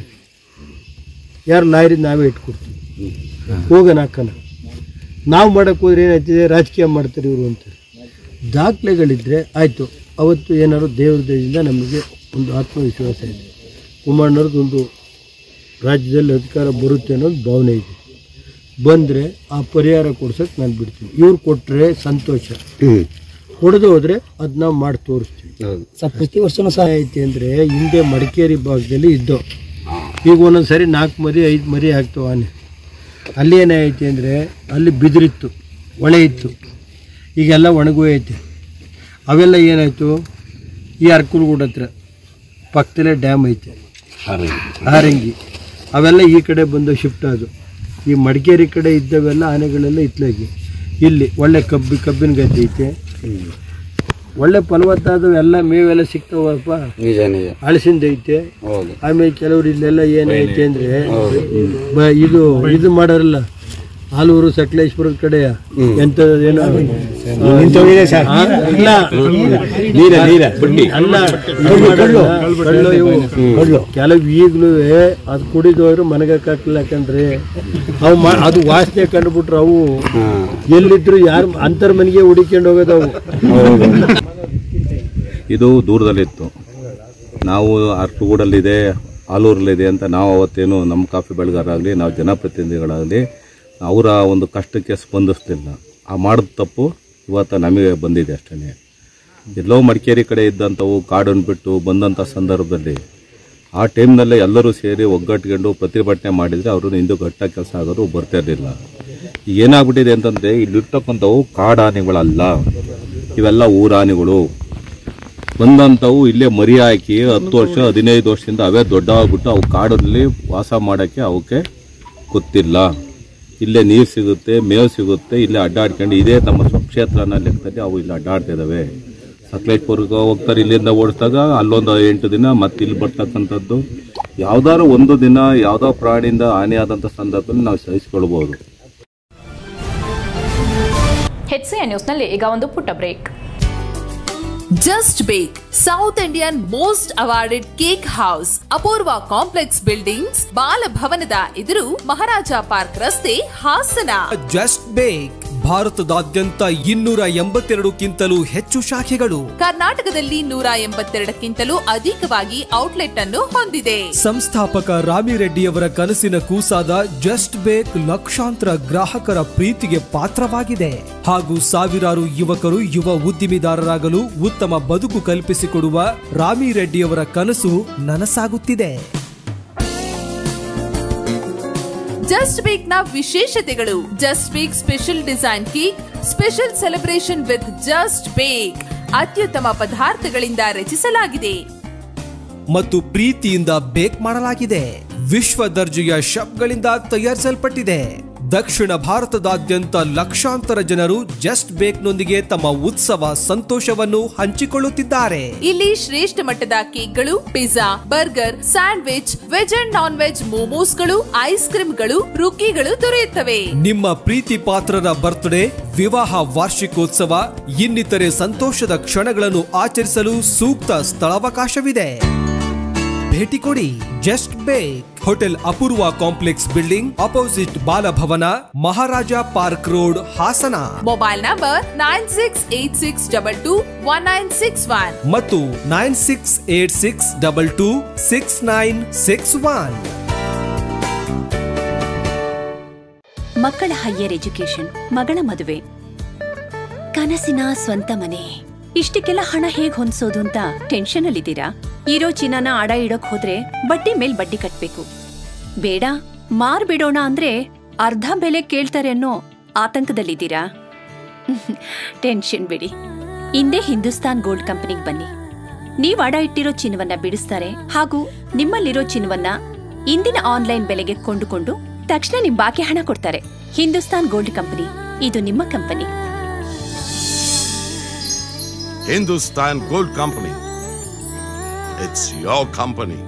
Speaker 9: ಯಾರು ಲಾಯರಿ ನಾವೇ ಇಟ್ಕೊಡ್ತೀವಿ ಹೋಗೋಣ ಹಾಕೋಣ ನಾವು ಮಾಡಕ್ಕೆ ಹೋದ್ರೆ ಏನಾಯ್ತಿದೆ ರಾಜಕೀಯ ಮಾಡ್ತಾರೆ ಇವರು ಅಂತ ದಾಖಲೆಗಳಿದ್ರೆ ಆಯಿತು ಅವತ್ತು ಏನಾದ್ರು ದೇವ್ರ ದಯದಿಂದ ನಮಗೆ ಒಂದು ಆತ್ಮವಿಶ್ವಾಸ ಇದೆ ಕುಮಾರಣ್ಣವ್ರದ್ದು ಒಂದು ರಾಜ್ಯದಲ್ಲಿ ಅಧಿಕಾರ ಬರುತ್ತೆ ಅನ್ನೋದು ಭಾವನೆ ಇದೆ ಬಂದರೆ ಆ ಪರಿಹಾರ ಕೊಡ್ಸಕ್ಕೆ ನಾನು ಬಿಡ್ತೀನಿ ಇವ್ರು ಕೊಟ್ಟರೆ ಸಂತೋಷ ಕೊಡದೆ ಹೋದರೆ ಅದು ನಾವು ಮಾಡಿ ತೋರಿಸ್ತೀವಿ ಪ್ರತಿ ವರ್ಷನೂ ಸಹ ಐತಿ ಅಂದರೆ ಹಿಂದೆ ಮಡಿಕೇರಿ ಭಾಗದಲ್ಲಿ ಇದ್ದೋ ಈಗ ಒಂದೊಂದು ಸರಿ ನಾಲ್ಕು ಮರಿ ಐದು ಮರಿ ಆಗ್ತಾವೆ ಆನೆ ಅಲ್ಲಿ ಏನಾಯ್ತು ಅಂದರೆ ಅಲ್ಲಿ ಬಿದಿರಿತ್ತು ಹೊಳೆ ಇತ್ತು ಈಗೆಲ್ಲ ಒಣಗೂ ಐತೆ ಅವೆಲ್ಲ ಏನಾಯಿತು ಈ ಅರ್ಕುಲ್ಗೂಡ ಹತ್ರ ಪಕ್ಕದಲ್ಲೇ ಡ್ಯಾಮ್ ಐತೆ ಹಾರಂಗಿ ಅವೆಲ್ಲ ಈ ಕಡೆ ಬಂದು ಶಿಫ್ಟ್ ಆದವು ಈ ಮಡಿಕೇರಿ ಕಡೆ ಇದ್ದವೆಲ್ಲ ಆನೆಗಳೆಲ್ಲ ಇತ್ಲಾಗಿ ಇಲ್ಲಿ ಒಳ್ಳೆ ಕಬ್ಬಿ ಕಬ್ಬಿನ ಗದ್ದೆ ಐತೆ ಒಳ್ಳೆ ಫಲವತ್ತಾದವು ಎಲ್ಲ ಮೇವೆಲ್ಲ ಸಿಗ್ತಾವಪ್ಪ
Speaker 10: ನಿಜ ನಿಜ
Speaker 9: ಹಳಸಿಂದ ಐತೆ
Speaker 10: ಹೌದು
Speaker 9: ಆಮೇಲೆ ಕೆಲವರು ಇಲ್ಲೆಲ್ಲ ಏನೈತೆ ಅಂದ್ರೆ ಬ- ಇದು ಇದು ಮಾಡಾರಲ್ಲ ಆಲೂರು ಸಕಲೇಶ್ಪುರದ ಕಡೆ ಎಂತ ಏನೋ ಆ, ಆ, ಇಲ್ಲ
Speaker 10: ನೀರ ನೀರ
Speaker 9: ಅಲ್ಲ ಇದು ಮಾಡಲ್ಲ, ಕಳ್ಳು ಇವು ಕೆಲವು ಈಗಲೂ ಅದು ಕುಡಿದವರು ಮನೆಗೆ ಹಾಕಿಲ್ಲ ಯಾಕಂದ್ರೆ ಅವು ಮಾ- ಅದು ವಾಸನೆ ಕಂಡುಬಿಟ್ರು ಅವು ಎಲ್ಲಿದ್ರು ಯಾರು ಅಂತರ್ ಮನೆಗೆ ಹುಡಿಕೊಂಡು ಹೋಗೋದವು
Speaker 11: ಇದು ದೂರದಲ್ಲಿತ್ತು ನಾವು ಅರ್ಕುಗೂಡಲ್ಲಿದೆ ಆಲೂರಲ್ಲಿದೆ ಅಂತ ನಾವು ಅವತ್ತೇನು ನಮ್ಮ ಕಾಫಿ ಬೆಳೆಗಾರರಾಗಲಿ ನಾವು ಜನಪ್ರತಿನಿಧಿಗಳಾಗಲಿ ಅವರ ಒಂದು ಕಷ್ಟಕ್ಕೆ ಸ್ಪಂದಿಸ್ತಿಲ್ಲ ಆ ಮಾಡಿದ ತಪ್ಪು ಇವತ್ತು ನಮಗೆ ಬಂದಿದೆ ಅಷ್ಟೇ ಎಲ್ಲೋ ಮಡಿಕೇರಿ ಕಡೆ ಇದ್ದಂಥವು ಕಾಡನ್ನು ಬಿಟ್ಟು ಬಂದಂಥ ಸಂದರ್ಭದಲ್ಲಿ ಆ ಟೈಮ್ನಲ್ಲೇ ಎಲ್ಲರೂ ಸೇರಿ ಒಗ್ಗಟ್ಕೊಂಡು ಪ್ರತಿಭಟನೆ ಮಾಡಿದರೆ ಅವರು ಇಂದು ಗಟ್ಟ ಕೆಲಸ ಆಗೋದು ಬರ್ತಾ ಇರಲಿಲ್ಲ ಈಗ ಏನಾಗ್ಬಿಟ್ಟಿದೆ ಅಂತಂದರೆ ಇಲ್ಲಿರ್ತಕ್ಕಂಥವು ಕಾಡಾನೆಗಳಲ್ಲ ಇವೆಲ್ಲ ಊರಾನೆಗಳು ಬಂದಂಥವು ಇಲ್ಲೇ ಮರಿ ಹಾಕಿ ಹತ್ತು ವರ್ಷ ಹದಿನೈದು ವರ್ಷದಿಂದ ಅವೇ ದೊಡ್ಡವಾಗ್ಬಿಟ್ಟು ಅವು ಕಾಡಲ್ಲಿ ವಾಸ ಮಾಡೋಕ್ಕೆ ಅವಕ್ಕೆ ಗೊತ್ತಿಲ್ಲ ಇಲ್ಲೇ ನೀರು ಸಿಗುತ್ತೆ ಮೇವು ಸಿಗುತ್ತೆ ಇಲ್ಲೇ ಅಡ್ಡಾಡ್ಕೊಂಡು ಇದೇ ನಮ್ಮ ಸ್ವಕ್ಷೇತ್ರ ಅನ್ನೋ ಲೆಕ್ಕದಲ್ಲಿ ಅವು ಇಲ್ಲಿ ಅಡ್ಡಾಡ್ತಿದ್ದಾವೆ ಸಕಲೇಶ್ಪುರ್ಗೆ ಹೋಗ್ತಾರೆ ಇಲ್ಲಿಂದ ಓಡಿಸಿದಾಗ ಅಲ್ಲೊಂದು ಎಂಟು ದಿನ ಮತ್ತೆ ಇಲ್ಲಿ ಬರ್ತಕ್ಕಂಥದ್ದು ಯಾವ್ದಾದ್ರು ಒಂದು ದಿನ ಯಾವುದೋ ಪ್ರಾಣಿಯಿಂದ ಹಾನಿಯಾದಂಥ ಸಂದರ್ಭದಲ್ಲಿ ನಾವು ಸಹಿಸ್ಕೊಳ್ಬೋದು
Speaker 1: ಹೆಚ್ಸಿಎನ್ ನ್ಯೂಸ್ನಲ್ಲಿ ಈಗ ಒಂದು ಪುಟ್ಟ break
Speaker 12: just bake South Indian most awarded cake house Apoorva complex buildings ಬಾಲಭವನದ ಎದುರು ಮಹಾರಾಜ ಪಾರ್ಕ್ ರಸ್ತೆ ಹಾಸನ
Speaker 13: ಜಸ್ಟ್ ಬೇಕ್ ಭಾರತದಾದ್ಯಂತ ಇನ್ನೂರ ಎಂಬತ್ತೆರಡುಕ್ಕಿಂತಲೂ ಹೆಚ್ಚು ಶಾಖೆಗಳು
Speaker 12: ಕರ್ನಾಟಕದಲ್ಲಿ ನೂರ ಎಂಬತ್ತೆರಡಕ್ಕಿಂತಲೂ ಅಧಿಕವಾಗಿ ಔಟ್ಲೆಟ್ ಅನ್ನು ಹೊಂದಿದೆ
Speaker 13: ಸಂಸ್ಥಾಪಕ ರಾಮಿರೆಡ್ಡಿಯವರ ಕನಸಿನ ಕೂಸಾದ ಜಸ್ಟ್ ಬೇಕ್ ಲಕ್ಷಾಂತರ ಗ್ರಾಹಕರ ಪ್ರೀತಿಗೆ ಪಾತ್ರವಾಗಿದೆ ಹಾಗೂ ಸಾವಿರಾರು ಯುವಕರು ಯುವ ಉದ್ದಿಮೆದಾರರಾಗಲು ಉತ್ತಮ ಬದುಕು ಕಲ್ಪಿಸಿಕೊಡುವ ರಾಮಿರೆಡ್ಡಿಯವರ ಕನಸು ನನಸಾಗುತ್ತಿದೆ
Speaker 12: ಜಸ್ಟ್ ಬೇಕ್ ನ ವಿಶೇಷತೆಗಳು just bake special design cake special celebration with just bake ಅತ್ಯುತ್ತಮ ಪದಾರ್ಥಗಳಿಂದ ರಚಿಸಲಾಗಿದೆ
Speaker 13: ಮತ್ತು ಪ್ರೀತಿಯಿಂದ ಬೇಕ್ ಮಾಡಲಾಗಿದೆ ವಿಶ್ವ ದರ್ಜೆಯ ಶಬ್ಗಳಿಂದ ತಯಾರಿಸಲ್ಪಟ್ಟಿದೆ ದಕ್ಷಿಣ ಭಾರತದಾದ್ಯಂತ ಲಕ್ಷಾಂತರ ಜನರು ಜಸ್ಟ್ ಬೇಕ್ನೊಂದಿಗೆ ತಮ್ಮ ಉತ್ಸವ ಸಂತೋಷವನ್ನು ಹಂಚಿಕೊಳ್ಳುತ್ತಿದ್ದಾರೆ
Speaker 12: ಇಲ್ಲಿ ಶ್ರೇಷ್ಠ ಮಟ್ಟದ ಕೇಕ್ಗಳು pizza burger sandwich veg and non veg ಮೋಮೋಸ್ಗಳು ಐಸ್ ಕ್ರೀಮ್ಗಳು ರುಕ್ಕಿಗಳು ದೊರೆಯುತ್ತವೆ
Speaker 13: ನಿಮ್ಮ ಪ್ರೀತಿ ಪಾತ್ರರ ಬರ್ತ್ಡೇ ವಿವಾಹ ವಾರ್ಷಿಕೋತ್ಸವ ಇನ್ನಿತರೆ ಸಂತೋಷದ ಕ್ಷಣಗಳನ್ನು ಆಚರಿಸಲು ಸೂಕ್ತ ಸ್ಥಳಾವಕಾಶವಿದೆ ಭೇಟಿ ಕೊಡಿ just bake hotel Apoorva complex building opposite Balabhavana Maharaja park road Hassan
Speaker 12: mobile number nine six eight six double two one nine six one
Speaker 13: ಮತ್ತು nine six eight six double two six nine six one
Speaker 14: ಮಕ್ಕಳ ಹೈಯರ್ ಎಜುಕೇಶನ್ ಮಗಳ ಮದುವೆ ಕನಸಿನ ಸ್ವಂತ ಮನೆ ಇಷ್ಟಕ್ಕೆಲ್ಲ ಹಣ ಹೇಗ್ ಹೊಂದ್ಸೋದು ಅಂತ ಟೆನ್ಷನ್ ಅಲ್ಲಿದ್ದೀರಾ ಇರೋ ಚಿನ್ನನ ಅಡ ಇಡೋಕ್ ಹೋದ್ರೆ ಬಡ್ಡಿ ಮೇಲ್ ಬಡ್ಡಿ ಕಟ್ಬೇಕು ಬೇಡ ಮಾರ್ ಬಿಡೋಣ ಅಂದ್ರೆ ಅರ್ಧ ಬೆಲೆ ಕೇಳ್ತಾರೆ ಅನ್ನೋ ಆತಂಕದಲ್ಲಿದ್ದೀರಾ ಟೆನ್ಷನ್ ಬಿಡಿ ಹಿಂದೆ ಹಿಂದೂಸ್ತಾನ್ ಗೋಲ್ಡ್ ಕಂಪನಿಗೆ ಬನ್ನಿ ನೀವ್ ಅಡ ಇಟ್ಟಿರೋ ಚಿನ್ನವನ್ನ ಬಿಡಿಸ್ತಾರೆ ಹಾಗೂ ನಿಮ್ಮಲ್ಲಿರೋ ಚಿನ್ನವನ್ನ ಇಂದಿನ ಆನ್ಲೈನ್ ಬೆಲೆಗೆ ಕೊಂಡುಕೊಂಡು ತಕ್ಷಣ ನಿಮ್ ಬಾಕಿ ಹಣ ಕೊಡ್ತಾರೆ ಹಿಂದೂಸ್ತಾನ್ ಗೋಲ್ಡ್ ಕಂಪನಿ ಇದು ನಿಮ್ಮ company
Speaker 15: Hindustan Gold Company. It's your company.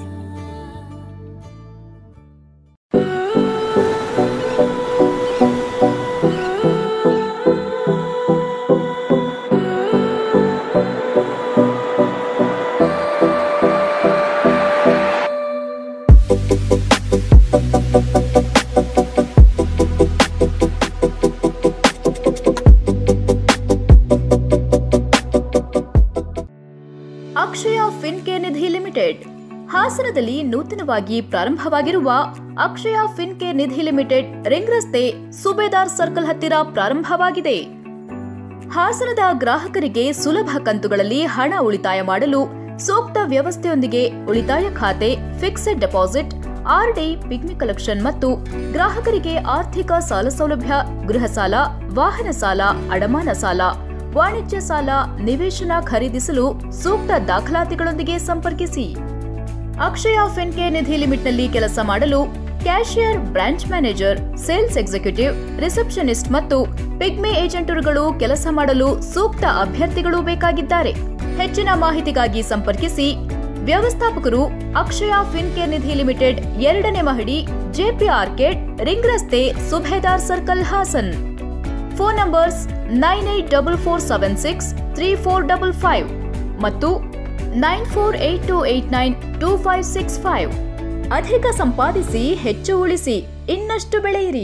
Speaker 2: Akshaya Fincare Nidhi limited ಹಾಸನದಲ್ಲಿ ನೂತನವಾಗಿ ಪ್ರಾರಂಭವಾಗಿರುವ ಅಕ್ಷಯ ಫಿನ್ಕೇರ್ ನಿಧಿ ಲಿಮಿಟೆಡ್ ರಿಂಗ್ ರಸ್ತೆ ಸುಬೇದಾರ್ ಸರ್ಕಲ್ ಹತ್ತಿರ ಪ್ರಾರಂಭವಾಗಿದೆ ಹಾಸನದ ಗ್ರಾಹಕರಿಗೆ ಸುಲಭ ಕಂತುಗಳಲ್ಲಿ ಹಣ ಉಳಿತಾಯ ಮಾಡಲು ಸೂಕ್ತ ವ್ಯವಸ್ಥೆಯೊಂದಿಗೆ ಉಳಿತಾಯ ಖಾತೆ fixed deposit RD pigmy collection ಮತ್ತು ಗ್ರಾಹಕರಿಗೆ ಆರ್ಥಿಕ ಸಾಲ ಸೌಲಭ್ಯ ಗೃಹ ಸಾಲ ವಾಹನ ಸಾಲ ಅಡಮಾನ ಸಾಲ ವಾಣಿಜ್ಯ ಸಾಲ ನಿವೇಶನ ಖರೀದಿಸಲು ಸೂಕ್ತ ದಾಖಲಾತಿಗಳೊಂದಿಗೆ ಸಂಪರ್ಕಿಸಿ ಅಕ್ಷಯ ಫಿನ್ಕೇರ್ ನಿಧಿ ಲಿಮಿಟ್ನಲ್ಲಿ ಕೆಲಸ ಮಾಡಲು cashier branch manager sales executive receptionist ಮತ್ತು ಪಿಗ್ಮೆ ಏಜೆಂಟರುಗಳು ಕೆಲಸ ಮಾಡಲು ಸೂಕ್ತ ಅಭ್ಯರ್ಥಿಗಳು ಬೇಕಾಗಿದ್ದಾರೆ ಹೆಚ್ಚಿನ ಮಾಹಿತಿಗಾಗಿ ಸಂಪರ್ಕಿಸಿ ವ್ಯವಸ್ಥಾಪಕರು ಅಕ್ಷಯ ಫಿನ್ಕೇರ್ ನಿಧಿ ಲಿಮಿಟೆಡ್ ಎರಡನೇ ಮಹಡಿ ಜೆಪಿ ಆರ್ಕೆಡ್ ರಿಂಗ್ ರಸ್ತೆ Subedar circle Hassan phone numbers nine eight double four seven six three four double five ಮತ್ತು nine four eight two eight nine two five six five ಅಧಿಕ ಸಂಪಾದಿಸಿ ಹೆಚ್ಚು ಉಳಿಸಿ ಇನ್ನಷ್ಟು ಬೆಳೆಯಿರಿ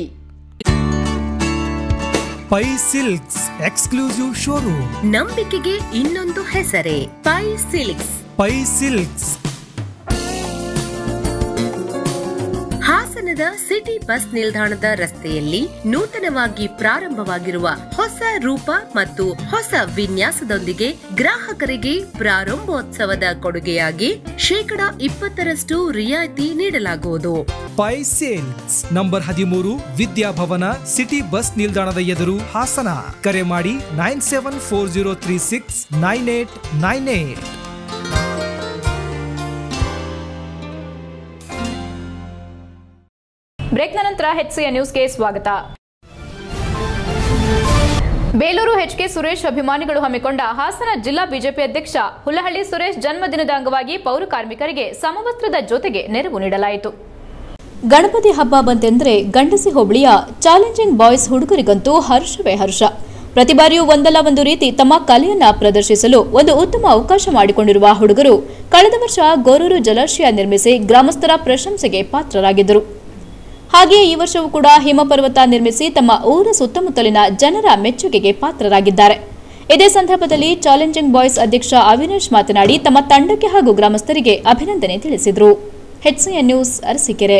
Speaker 13: ಪೈ ಸಿಲ್ಕ್ಸ್ ಎಕ್ಸ್ಕ್ಲೂಸಿವ್ ಶೋರೂಮ್
Speaker 16: ನಂಬಿಕೆಗೆ ಇನ್ನೊಂದು ಹೆಸರೇ ಪೈ ಸಿಲ್ಕ್ಸ್
Speaker 13: ಪೈ ಸಿಲ್ಕ್ಸ್
Speaker 16: ಹಾಸನದ ಸಿಟಿ ಬಸ್ ನಿಲ್ದಾಣದ ರಸ್ತೆಯಲ್ಲಿ ನೂತನವಾಗಿ ಪ್ರಾರಂಭವಾಗಿರುವ ಹೊಸ ರೂಪ ಮತ್ತು ಹೊಸ ವಿನ್ಯಾಸದೊಂದಿಗೆ ಗ್ರಾಹಕರಿಗೆ ಪ್ರಾರಂಭೋತ್ಸವದ ಕೊಡುಗೆಯಾಗಿ ಶೇಕಡ ಇಪ್ಪತ್ತರಷ್ಟು ರಿಯಾಯಿತಿ ನೀಡಲಾಗುವುದು
Speaker 13: ಪೈ ಸಿಲ್ಕ್ಸ್ ನಂಬರ್ ಹದಿಮೂರು ವಿದ್ಯಾಭವನ ಸಿಟಿ ಬಸ್ ನಿಲ್ದಾಣದ ಎದುರು ಹಾಸನ ಕರೆ ಮಾಡಿ nine seven four zero three six nine eight nine eight
Speaker 1: ಬ್ರೇಕ್ನ ನಂತರ ಹೆಚ್ಸಿಯ ನ್ಯೂಸ್ಗೆ ಸ್ವಾಗತ ಬೇಲೂರು ಎಚ್ಕೆ ಸುರೇಶ್ ಅಭಿಮಾನಿಗಳು ಹಮ್ಮಿಕೊಂಡ ಹಾಸನ ಜಿಲ್ಲಾ ಬಿಜೆಪಿ ಅಧ್ಯಕ್ಷ ಹುಲ್ಲಹಳ್ಳಿ ಸುರೇಶ್ ಜನ್ಮದಿನದ ಅಂಗವಾಗಿ ಪೌರ ಕಾರ್ಮಿಕರಿಗೆ ಸಮವಸ್ತ್ರದ ಜೊತೆಗೆ ನೆರವು ನೀಡಲಾಯಿತು
Speaker 2: ಗಣಪತಿ ಹಬ್ಬ ಬಂತೆಂದರೆ ಗಂಡಸಿ ಹೋಬಳಿಯ ಚಾಲೆಂಜಿಂಗ್ ಬಾಯ್ಸ್ ಹುಡುಗರಿಗಂತೂ ಹರ್ಷವೇ ಹರ್ಷ ಪ್ರತಿ ಬಾರಿಯೂ ಒಂದಲ್ಲ ಒಂದು ರೀತಿ ತಮ್ಮ ಕಲೆಯನ್ನ ಪ್ರದರ್ಶಿಸಲು ಒಂದು ಉತ್ತಮ ಅವಕಾಶ ಮಾಡಿಕೊಂಡಿರುವ ಹುಡುಗರು ಕಳೆದ ವರ್ಷ ಗೋರೂರು ಜಲಾಶಯ ನಿರ್ಮಿಸಿ ಗ್ರಾಮಸ್ಥರ ಪ್ರಶಂಸೆಗೆ ಪಾತ್ರರಾಗಿದ್ದರು ಹಾಗೆಯೇ ಈ ವರ್ಷವೂ ಕೂಡ ಹಿಮಪರ್ವತ ನಿರ್ಮಿಸಿ ತಮ್ಮ ಊರ ಸುತ್ತಮುತ್ತಲಿನ ಜನರ ಮೆಚ್ಚುಗೆಗೆ ಪಾತ್ರರಾಗಿದ್ದಾರೆ ಇದೇ ಸಂದರ್ಭದಲ್ಲಿ ಚಾಲೆಂಜಿಂಗ್ ಬಾಯ್ಸ್ ಅಧ್ಯಕ್ಷ ಅವಿನಾಶ್ ಮಾತನಾಡಿ ತಮ್ಮ ತಂಡಕ್ಕೆ ಹಾಗೂ ಗ್ರಾಮಸ್ಥರಿಗೆ ಅಭಿನಂದನೆ ತಿಳಿಸಿದರು ಹೆಚ್ಸಿಎನ್ ನ್ಯೂಸ್ ಅರಸೀಕೆರೆ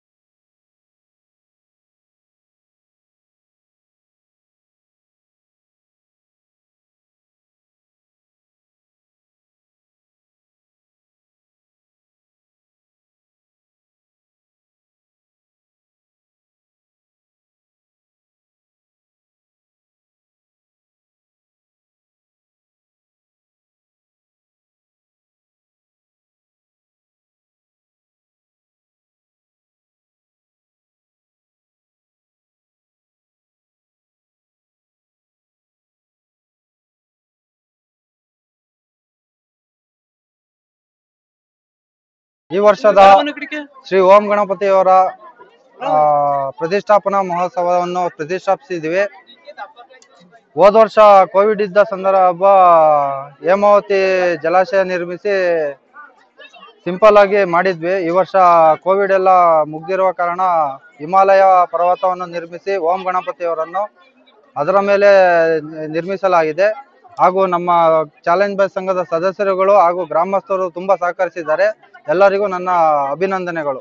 Speaker 17: ಈ ವರ್ಷದ ಶ್ರೀ ಓಂ ಗಣಪತಿಯವರ ಆ, ಪ್ರತಿಷ್ಠಾಪನಾ ಮಹೋತ್ಸವವನ್ನು ಪ್ರತಿಷ್ಠಾಪಿಸಿದ್ವಿ ಹೋದ ವರ್ಷ ಕೋವಿಡ್ ಇದ್ದ ಸಂದರ್ಭ ಹೇಮಾವತಿ ಜಲಾಶಯ ನಿರ್ಮಿಸಿ ಸಿಂಪಲ್ ಆಗಿ ಮಾಡಿದ್ವಿ ಈ ವರ್ಷ ಕೋವಿಡ್ ಎಲ್ಲ ಮುಗ್ದಿರುವ ಕಾರಣ ಹಿಮಾಲಯ ಪರ್ವತವನ್ನು ನಿರ್ಮಿಸಿ ಓಂ ಗಣಪತಿಯವರನ್ನು ಅದರ ಮೇಲೆ ನಿರ್ಮಿಸಲಾಗಿದೆ ಹಾಗೂ ನಮ್ಮ ಚಾಲೆಂಜ್ ಬಾಯ್ ಸಂಘದ ಸದಸ್ಯರುಗಳು ಹಾಗೂ ಗ್ರಾಮಸ್ಥರು ತುಂಬಾ ಸಹಕರಿಸಿದ್ದಾರೆ ಎಲ್ಲರಿಗೂ ನನ್ನ ಅಭಿನಂದನೆಗಳು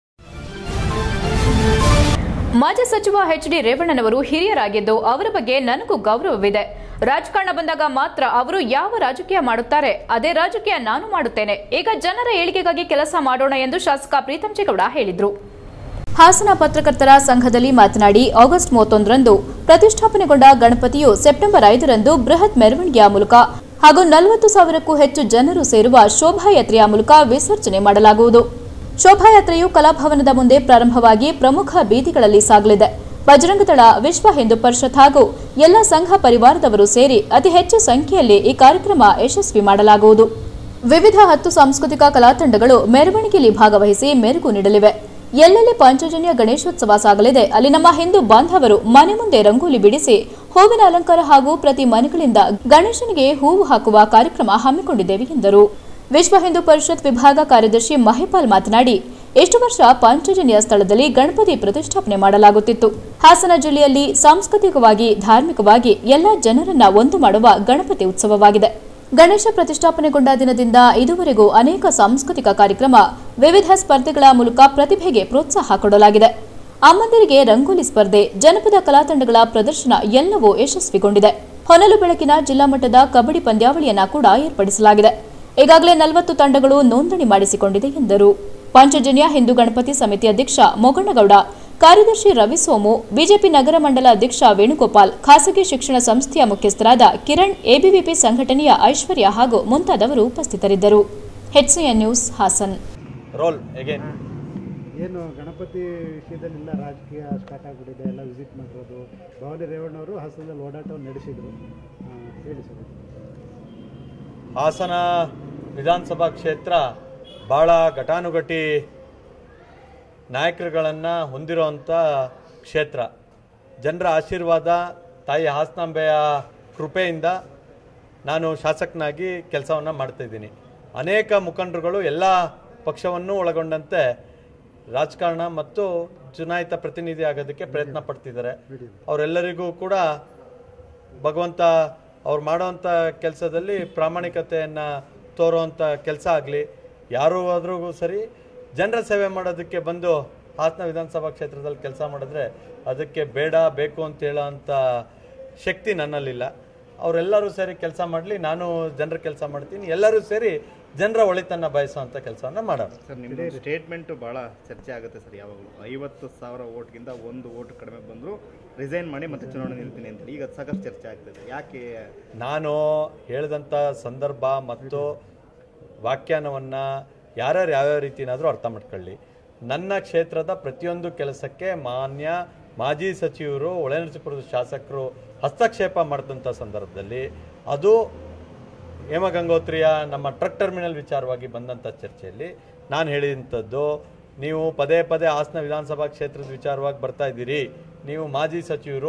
Speaker 1: ಮಾಜಿ ಸಚಿವ ಎಚ್ ಡಿ ರೇವಣ್ಣನವರು ಹಿರಿಯರಾಗಿದ್ದು ಅವರ ಬಗ್ಗೆ ನನಗೂ ಗೌರವವಿದೆ ರಾಜಕಾರಣ ಬಂದಾಗ ಮಾತ್ರ ಅವರು ಯಾವ ರಾಜಕೀಯ ಮಾಡುತ್ತಾರೆ ಅದೇ ರಾಜಕೀಯ ನಾನು ಮಾಡುತ್ತೇನೆ ಈಗ ಜನರ ಏಳಿಗೆಗಾಗಿ ಕೆಲಸ ಮಾಡೋಣ ಎಂದು ಶಾಸಕ ಪ್ರೀತಂ ಜೇಗೌಡ ಹೇಳಿದರು
Speaker 2: ಹಾಸನ ಪತ್ರಕರ್ತರ ಸಂಘದಲ್ಲಿ ಮಾತನಾಡಿ ಆಗಸ್ಟ್ ಮೂವತ್ತೊಂದರಂದು ಪ್ರತಿಷ್ಠಾಪನೆಗೊಂಡ ಗಣಪತಿಯು ಸೆಪ್ಟೆಂಬರ್ ಐದರಂದು ಬೃಹತ್ ಮೆರವಣಿಗೆಯ ಮೂಲಕ ಹಾಗೂ ನಲವತ್ತು ಸಾವಿರಕ್ಕೂ ಹೆಚ್ಚು ಜನರು ಸೇರುವ ಶೋಭಾಯಾತ್ರೆಯ ಮೂಲಕ ವಿಸರ್ಜನೆ ಮಾಡಲಾಗುವುದು ಶೋಭಾಯಾತ್ರೆಯು ಕಲಾಭವನದ ಮುಂದೆ ಪ್ರಾರಂಭವಾಗಿ ಪ್ರಮುಖ ಬೀದಿಗಳಲ್ಲಿ ಸಾಗಲಿದೆ ಬಜರಂಗದಳ ವಿಶ್ವ ಹಿಂದೂ ಪರಿಷತ್ ಹಾಗೂ ಎಲ್ಲ ಸಂಘ ಪರಿವಾರದವರು ಸೇರಿ ಅತಿ ಹೆಚ್ಚು ಸಂಖ್ಯೆಯಲ್ಲಿ ಈ ಕಾರ್ಯಕ್ರಮ ಯಶಸ್ವಿ ಮಾಡಲಾಗುವುದು ವಿವಿಧ ಹತ್ತು ಸಾಂಸ್ಕೃತಿಕ ಕಲಾ ತಂಡಗಳು ಮೆರವಣಿಗೆಯಲ್ಲಿ ಭಾಗವಹಿಸಿ ಮೆರುಗು ನೀಡಲಿವೆ ಎಲ್ಲೆಲ್ಲಿ ಪಂಚಜನ್ಯ ಗಣೇಶೋತ್ಸವ ಸಾಗಲಿದೆ ಅಲ್ಲಿ ನಮ್ಮ ಹಿಂದೂ ಬಾಂಧವರು ಮನೆ ಮುಂದೆ ರಂಗೋಲಿ ಬಿಡಿಸಿ ಹೂವಿನ ಅಲಂಕಾರ ಹಾಗೂ ಪ್ರತಿ ಮನೆಗಳಿಂದ ಗಣೇಶನಿಗೆ ಹೂವು ಹಾಕುವ ಕಾರ್ಯಕ್ರಮ ಹಮ್ಮಿಕೊಂಡಿದ್ದೇವೆ ಎಂದರು ವಿಶ್ವ ಹಿಂದೂ ಪರಿಷತ್ ವಿಭಾಗ ಕಾರ್ಯದರ್ಶಿ ಮಹಿಪಾಲ್ ಮಾತನಾಡಿ ಎಷ್ಟು ವರ್ಷ ಪಂಚಜನ್ಯ ಸ್ಥಳದಲ್ಲಿ ಗಣಪತಿ ಪ್ರತಿಷ್ಠಾಪನೆ ಮಾಡಲಾಗುತ್ತಿತ್ತು ಹಾಸನ ಜಿಲ್ಲೆಯಲ್ಲಿ ಸಾಂಸ್ಕೃತಿಕವಾಗಿ ಧಾರ್ಮಿಕವಾಗಿ ಎಲ್ಲ ಜನರನ್ನ ಒಂದು ಮಾಡುವ ಗಣಪತಿ ಉತ್ಸವವಾಗಿದೆ ಗಣೇಶ ಪ್ರತಿಷ್ಠಾಪನೆಗೊಂಡ ದಿನದಿಂದ ಇದುವರೆಗೂ ಅನೇಕ ಸಾಂಸ್ಕೃತಿಕ ಕಾರ್ಯಕ್ರಮ ವಿವಿಧ ಸ್ಪರ್ಧೆಗಳ ಮೂಲಕ ಪ್ರತಿಭೆಗೆ ಪ್ರೋತ್ಸಾಹ ಕೊಡಲಾಗಿದೆ ಅಮ್ಮಂದಿರಿಗೆ ರಂಗೋಲಿ ಸ್ಪರ್ಧೆ ಜನಪದ ಕಲಾ ತಂಡಗಳ ಪ್ರದರ್ಶನ ಎಲ್ಲವೂ ಯಶಸ್ವಿಗೊಂಡಿದೆ ಹೊನಲು ಬೆಳಕಿನ ಜಿಲ್ಲಾ ಮಟ್ಟದ ಕಬಡ್ಡಿ ಪಂದ್ಯಾವಳಿಯನ್ನ ಕೂಡ ಏರ್ಪಡಿಸಲಾಗಿದೆ ಈಗಾಗಲೇ ನಲವತ್ತು ತಂಡಗಳು ನೋಂದಣಿ ಮಾಡಿಸಿಕೊಂಡಿದೆ ಎಂದರು ಪಂಚಜನ್ಯ ಹಿಂದೂ ಗಣಪತಿ ಸಮಿತಿ ಅಧ್ಯಕ್ಷ ಮೊಗಣ್ಣಗೌಡ ಕಾರ್ಯದರ್ಶಿ ರವಿ ಸೋಮು ಬಿಜೆಪಿ ನಗರ ಮಂಡಲ ಅಧ್ಯಕ್ಷ ವೇಣುಗೋಪಾಲ್ ಖಾಸಗಿ ಶಿಕ್ಷಣ ಸಂಸ್ಥೆಯ ಮುಖ್ಯಸ್ಥರಾದ ಕಿರಣ್ ಎಬಿವಿಪಿ ಸಂಘಟನೆಯ ಐಶ್ವರ್ಯ ಹಾಗೂ ಮುಂತಾದವರು ಉಪಸ್ಥಿತರಿದ್ದರು HCN news Hassan
Speaker 18: roll again
Speaker 19: ಏನು ಗಣಪತಿ ವಿಷಯದಲ್ಲೆಲ್ಲ ರಾಜಕೀಯ ಸ್ಟಾರ್ಟ್ ಆಗಿಬಿಟ್ಟಿದೆ ಎಲ್ಲ ವಿಸಿಟ್ ಮಾಡಿರೋದು ಭವಾನಿ ರೇವಣ್ಣವರು ಹಾಸನದಲ್ಲಿ ಓಡಾಟವನ್ನು ನಡೆಸಿದರು ಆ, ಹೇಳಿ ಸರ್
Speaker 18: ಹಾಸನ ವಿಧಾನಸಭಾ ಕ್ಷೇತ್ರ ಭಾಳ ಘಟಾನುಘಟಿ ನಾಯಕರುಗಳನ್ನು ಹೊಂದಿರುವಂಥ ಕ್ಷೇತ್ರ ಜನರ ಆಶೀರ್ವಾದ ತಾಯಿ ಹಾಸನಾಂಬೆಯ ಕೃಪೆಯಿಂದ ನಾನು ಶಾಸಕನಾಗಿ ಕೆಲಸವನ್ನು ಮಾಡ್ತಾಯಿದ್ದೀನಿ ಅನೇಕ ಮುಖಂಡರುಗಳು ಎಲ್ಲ ಪಕ್ಷವನ್ನು ಒಳಗೊಂಡಂತೆ ರಾಜಕಾರಣ ಮತ್ತು ಚುನಾಯಿತ ಪ್ರತಿನಿಧಿ ಆಗೋದಕ್ಕೆ ಪ್ರಯತ್ನ ಪಡ್ತಿದ್ದಾರೆ ಅವರೆಲ್ಲರಿಗೂ ಕೂಡ ಭಗವಂತ ಅವ್ರು ಮಾಡೋವಂಥ ಕೆಲಸದಲ್ಲಿ ಪ್ರಾಮಾಣಿಕತೆಯನ್ನು ತೋರುವಂಥ ಕೆಲಸ ಆಗಲಿ ಯಾರು ಆದ್ರೂ ಸರಿ ಜನರ ಸೇವೆ ಮಾಡೋದಕ್ಕೆ ಬಂದು ಹಾಸನ ವಿಧಾನಸಭಾ ಕ್ಷೇತ್ರದಲ್ಲಿ ಕೆಲಸ ಮಾಡಿದ್ರೆ ಅದಕ್ಕೆ ಬೇಡ ಬೇಕು ಅಂತ ಹೇಳೋವಂಥ ಶಕ್ತಿ ನನ್ನಲ್ಲಿಲ್ಲ ಅವರೆಲ್ಲರೂ ಸೇರಿ ಕೆಲಸ ಮಾಡಲಿ ನಾನು ಜನರ ಕೆಲಸ ಮಾಡ್ತೀನಿ ಎಲ್ಲರೂ ಸೇರಿ ಜನರ ಒಳಿತನ್ನು ಬಯಸುವಂಥ ಕೆಲಸವನ್ನು ಮಾಡೋಣ
Speaker 20: ಸರ್ ನಿಮ್ಮದು ಸ್ಟೇಟ್ಮೆಂಟು ಭಾಳ ಚರ್ಚೆ ಆಗುತ್ತೆ ಸರ್ ಯಾವಾಗಲೂ ಐವತ್ತು ಸಾವಿರ ಓಟ್ಗಿಂತ ಒಂದು ಓಟ್ ಕಡಿಮೆ ಬಂದರೂ ರಿಸೈನ್ ಮಾಡಿ ಮತ್ತೆ ಚುನಾವಣೆ ನಿಲ್ತೀನಿ ಅಂತೇಳಿ ಈಗ ಸಾಕಷ್ಟು ಚರ್ಚೆ ಆಗ್ತದೆ ಯಾಕೆ
Speaker 18: ನಾನು ಹೇಳಿದಂಥ ಸಂದರ್ಭ ಮತ್ತು ವ್ಯಾಖ್ಯಾನವನ್ನು ಯಾರ್ಯಾರು ಯಾವ್ಯಾವ ರೀತಿನಾದರೂ ಅರ್ಥ ಮಾಡ್ಕೊಳ್ಳಿ ನನ್ನ ಕ್ಷೇತ್ರದ ಪ್ರತಿಯೊಂದು ಕೆಲಸಕ್ಕೆ ಮಾನ್ಯ ಮಾಜಿ ಸಚಿವರು ಒಳನರಸೀಪುರದ ಶಾಸಕರು ಹಸ್ತಕ್ಷೇಪ ಮಾಡಿದಂಥ ಸಂದರ್ಭದಲ್ಲಿ ಅದು ಹೇಮಗಂಗೋತ್ರಿಯ ನಮ್ಮ ಟ್ರಕ್ ಟರ್ಮಿನಲ್ ವಿಚಾರವಾಗಿ ಬಂದಂಥ ಚರ್ಚೆಯಲ್ಲಿ ನಾನು ಹೇಳಿದಂಥದ್ದು ನೀವು ಪದೇ ಪದೇ ಹಾಸನ ವಿಧಾನಸಭಾ ಕ್ಷೇತ್ರದ ವಿಚಾರವಾಗಿ ಬರ್ತಾ ಇದ್ದೀರಿ ನೀವು ಮಾಜಿ ಸಚಿವರು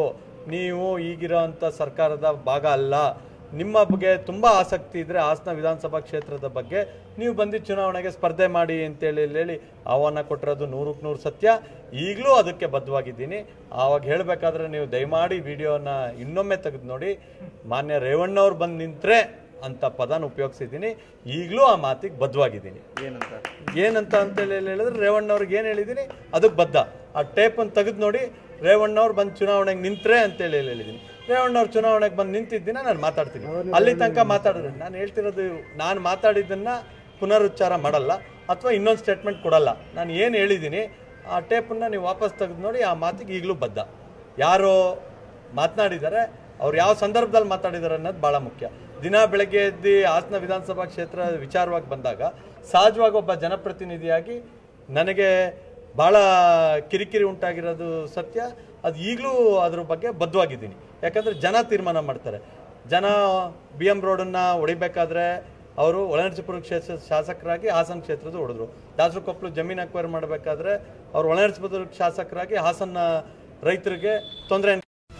Speaker 18: ನೀವು ಈಗಿರೋಂಥ ಸರ್ಕಾರದ ಭಾಗ ಅಲ್ಲ ನಿಮ್ಮ ಬಗ್ಗೆ ತುಂಬ ಆಸಕ್ತಿ ಇದ್ದರೆ ಹಾಸನ ವಿಧಾನಸಭಾ ಕ್ಷೇತ್ರದ ಬಗ್ಗೆ ನೀವು ಬಂದು ಚುನಾವಣೆಗೆ ಸ್ಪರ್ಧೆ ಮಾಡಿ ಅಂತೇಳಿ ಹೇಳಿ ಆಹ್ವಾನ ಕೊಟ್ಟಿರೋದು ನೂರಕ್ಕೆ ನೂರು ಸತ್ಯ ಈಗಲೂ ಅದಕ್ಕೆ ಬದ್ಧವಾಗಿದ್ದೀನಿ ಆವಾಗ ಹೇಳಬೇಕಾದ್ರೆ ನೀವು ದಯಮಾಡಿ ವಿಡಿಯೋನ ಇನ್ನೊಮ್ಮೆ ತೆಗೆದು ನೋಡಿ ಮಾನ್ಯ ರೇವಣ್ಣವ್ರು ಬಂದು ನಿಂತರೆ ಅಂತ ಪದನ ಉಪಯೋಗಿಸಿದ್ದೀನಿ ಈಗಲೂ ಆ ಮಾತಿಗೆ ಬದ್ಧವಾಗಿದ್ದೀನಿ
Speaker 20: ಏನಂತ
Speaker 18: ಏನಂತ ಅಂತೇಳಿ ಹೇಳಿದ್ರೆ ರೇವಣ್ಣವ್ರಿಗೆ ಏನು ಹೇಳಿದ್ದೀನಿ ಅದಕ್ಕೆ ಬದ್ಧ ಆ ಟೇಪನ್ನು ತೆಗೆದು ನೋಡಿ ರೇವಣ್ಣವ್ರು ಬಂದು ಚುನಾವಣೆಗೆ ನಿಂತ್ರೆ ಅಂತೇಳಿ ಹೇಳಿದ್ದೀನಿ ರೇವಣ್ಣವ್ರು ಚುನಾವಣೆಗೆ ಬಂದು ನಿಂತಿದ್ದಿನ ನಾನು ಮಾತಾಡ್ತೀನಿ ಅಲ್ಲಿ ತನಕ ಮಾತಾಡಿದ್ರೆ ನಾನು ಹೇಳ್ತಿರೋದು ನಾನು ಮಾತಾಡಿದ್ದನ್ನು ಪುನರುಚ್ಚಾರ ಮಾಡಲ್ಲ ಅಥವಾ ಇನ್ನೊಂದು ಸ್ಟೇಟ್ಮೆಂಟ್ ಕೊಡಲ್ಲ ನಾನು ಏನು ಹೇಳಿದ್ದೀನಿ ಆ ಟೇಪನ್ನು ನೀವು ವಾಪಸ್ ತೆಗೆದು ನೋಡಿ ಆ ಮಾತಿಗೆ ಈಗಲೂ ಬದ್ಧ ಯಾರು ಮಾತನಾಡಿದ್ದಾರೆ ಅವ್ರು ಯಾವ ಸಂದರ್ಭದಲ್ಲಿ ಮಾತಾಡಿದ್ದಾರೆ ಅನ್ನೋದು ಭಾಳ ಮುಖ್ಯ ದಿನ ಬೆಳಗ್ಗೆ ಎದ್ದು ಹಾಸನ ವಿಧಾನಸಭಾ ಕ್ಷೇತ್ರ ವಿಚಾರವಾಗಿ ಬಂದಾಗ ಸಹಜವಾಗಿ ಒಬ್ಬ ಜನಪ್ರತಿನಿಧಿಯಾಗಿ ನನಗೆ ಭಾಳ ಕಿರಿಕಿರಿ ಉಂಟಾಗಿರೋದು ಸತ್ಯ ಅದು ಈಗಲೂ ಅದ್ರ ಬಗ್ಗೆ ಬದ್ಧವಾಗಿದ್ದೀನಿ ಯಾಕಂದರೆ ಜನ ತೀರ್ಮಾನ ಮಾಡ್ತಾರೆ ಜನ ಬಿ ಎಮ್ ರೋಡನ್ನು ಹೊಡಿಬೇಕಾದ್ರೆ ಅವರು ಒಳನರಸೀಪುರ ಕ್ಷೇತ್ರ ಶಾಸಕರಾಗಿ ಹಾಸನ ಕ್ಷೇತ್ರದ ಹೊಡೆದ್ರು ದಾಸರಕೊಪ್ಪಲು ಜಮೀನು ಅಕ್ವೈರ್ ಮಾಡಬೇಕಾದ್ರೆ ಅವ್ರು ಒಳನರಸೀಪುರ ಶಾಸಕರಾಗಿ ಹಾಸನ ರೈತರಿಗೆ ತೊಂದರೆ